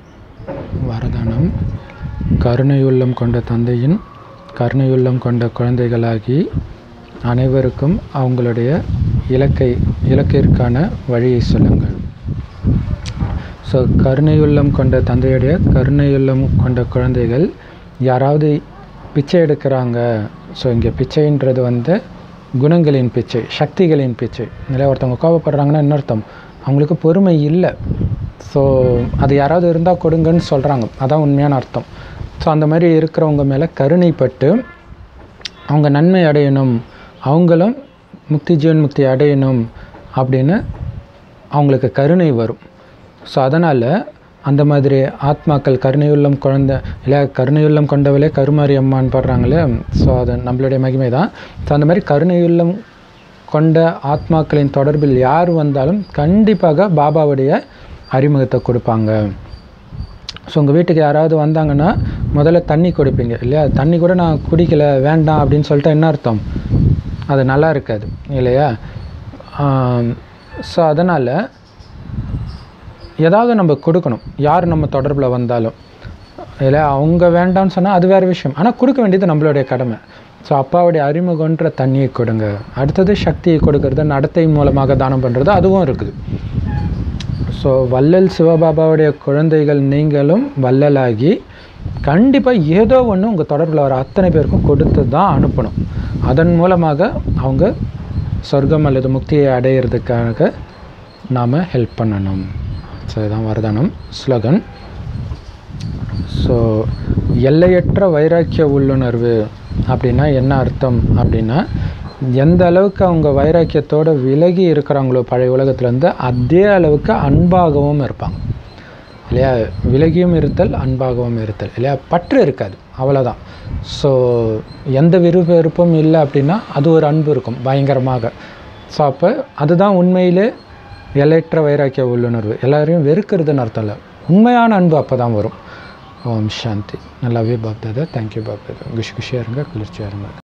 வரதானம் கருணையுள்ளம் கொண்ட தந்தையின் கருணையுள்ளம் கொண்ட குழந்தைகளாகி அனைவருக்கும் அவங்களுடைய இலக்கை இலக்கிற்கான வழியை சொல்லுங்கள் ஸோ கருணையுள்ளம் கொண்ட தந்தையுடைய கருணையுள்ளம் கொண்ட குழந்தைகள் யாராவது பிச்சை எடுக்கிறாங்க ஸோ இங்கே பிச்சைன்றது வந்து குணங்களின் பிச்சை சக்திகளின் பிச்சை இல்லை ஒருத்தவங்க கோபப்படுறாங்கன்னா என்ன அர்த்தம் அவங்களுக்கு பொறுமை இல்லை ஸோ அது யாராவது இருந்தால் கொடுங்கன்னு சொல்கிறாங்க அதான் உண்மையான அர்த்தம் ஸோ அந்த மாதிரி இருக்கிறவங்க மேலே கருணைப்பட்டு அவங்க நன்மை அடையணும் அவங்களும் முக்தி ஜீவன் முக்தி அடையணும் அப்படின்னு அவங்களுக்கு கருணை வரும் ஸோ அதனால் அந்த மாதிரி ஆத்மாக்கள் கருணையுள்ளம் குழந்தை இல்லை கருணையுள்ளம் கொண்டவளே கருமாரி அம்மான்னு பாடுறாங்களே ஸோ அது நம்மளுடைய மகிமை தான் ஸோ அந்த மாதிரி கருணையுள்ளம் கொண்ட ஆத்மாக்களின் தொடர்பில் யார் வந்தாலும் கண்டிப்பாக பாபாவுடைய அறிமுகத்தை கொடுப்பாங்க ஸோ உங்கள் வீட்டுக்கு யாராவது வந்தாங்கன்னா முதல்ல தண்ணி கொடுப்பீங்க இல்லையா தண்ணி கூட நான் குடிக்கல வேண்டாம் அப்படின்னு சொல்லிட்டு என்ன அர்த்தம் அது நல்லா இருக்காது இல்லையா ஸோ அதனால் ஏதாவது நம்ம கொடுக்கணும் யார் நம்ம தொடர்பில் வந்தாலும் இல்லை அவங்க வேண்டாம்னு சொன்னால் அது வேறு விஷயம் ஆனால் கொடுக்க வேண்டியது நம்மளுடைய கடமை ஸோ அப்பாவுடைய அறிமுகன்ற தண்ணியை கொடுங்க அடுத்தது சக்தியை கொடுக்கறது நடத்தை மூலமாக தானம் பண்ணுறது அதுவும் இருக்குது ஸோ வள்ளல் சிவபாபாவுடைய குழந்தைகள் நீங்களும் வள்ளலாகி கண்டிப்பாக ஏதோ ஒன்று உங்கள் தொடர்பில் வர அத்தனை பேருக்கும் கொடுத்து தான் அனுப்பணும் அதன் மூலமாக அவங்க சொர்க்கம் அல்லது முக்தியை அடையிறதுக்காக நாம் ஹெல்ப் பண்ணணும் ஸோ இதுதான் வரதானம் ஸ்லோகன் ஸோ எல்லையற்ற வைராக்கிய உள்ளுணர்வு அப்படின்னா என்ன அர்த்தம் அப்படின்னா எந்த அளவுக்கு அவங்க வைராக்கியத்தோடு விலகி இருக்கிறாங்களோ பழைய உலகத்துலேருந்து அதே அளவுக்கு அன்பாகவும் இருப்பாங்க இல்லையா விலகியும் இருத்தல் அன்பாகவும் இருத்தல் இல்லையா பற்று இருக்காது அவ்வளோதான் ஸோ எந்த விருப்பம் இல்லை அப்படின்னா அது ஒரு அன்பு இருக்கும் பயங்கரமாக ஸோ அப்போ அதுதான் உண்மையிலே எல்லையற்ற வைராக்கிய உள்ளுணர்வு எல்லாரையும் வெறுக்கிறதுன்னு அர்த்தம் இல்லை உண்மையான அன்பு அப்போ தான் வரும் ஓம் சாந்தி நல்லாவே பாப்தாதா தேங்க்யூ பாப்தாதா குஷி குஷியாக இருங்க குளிர்ச்சியாக இருங்க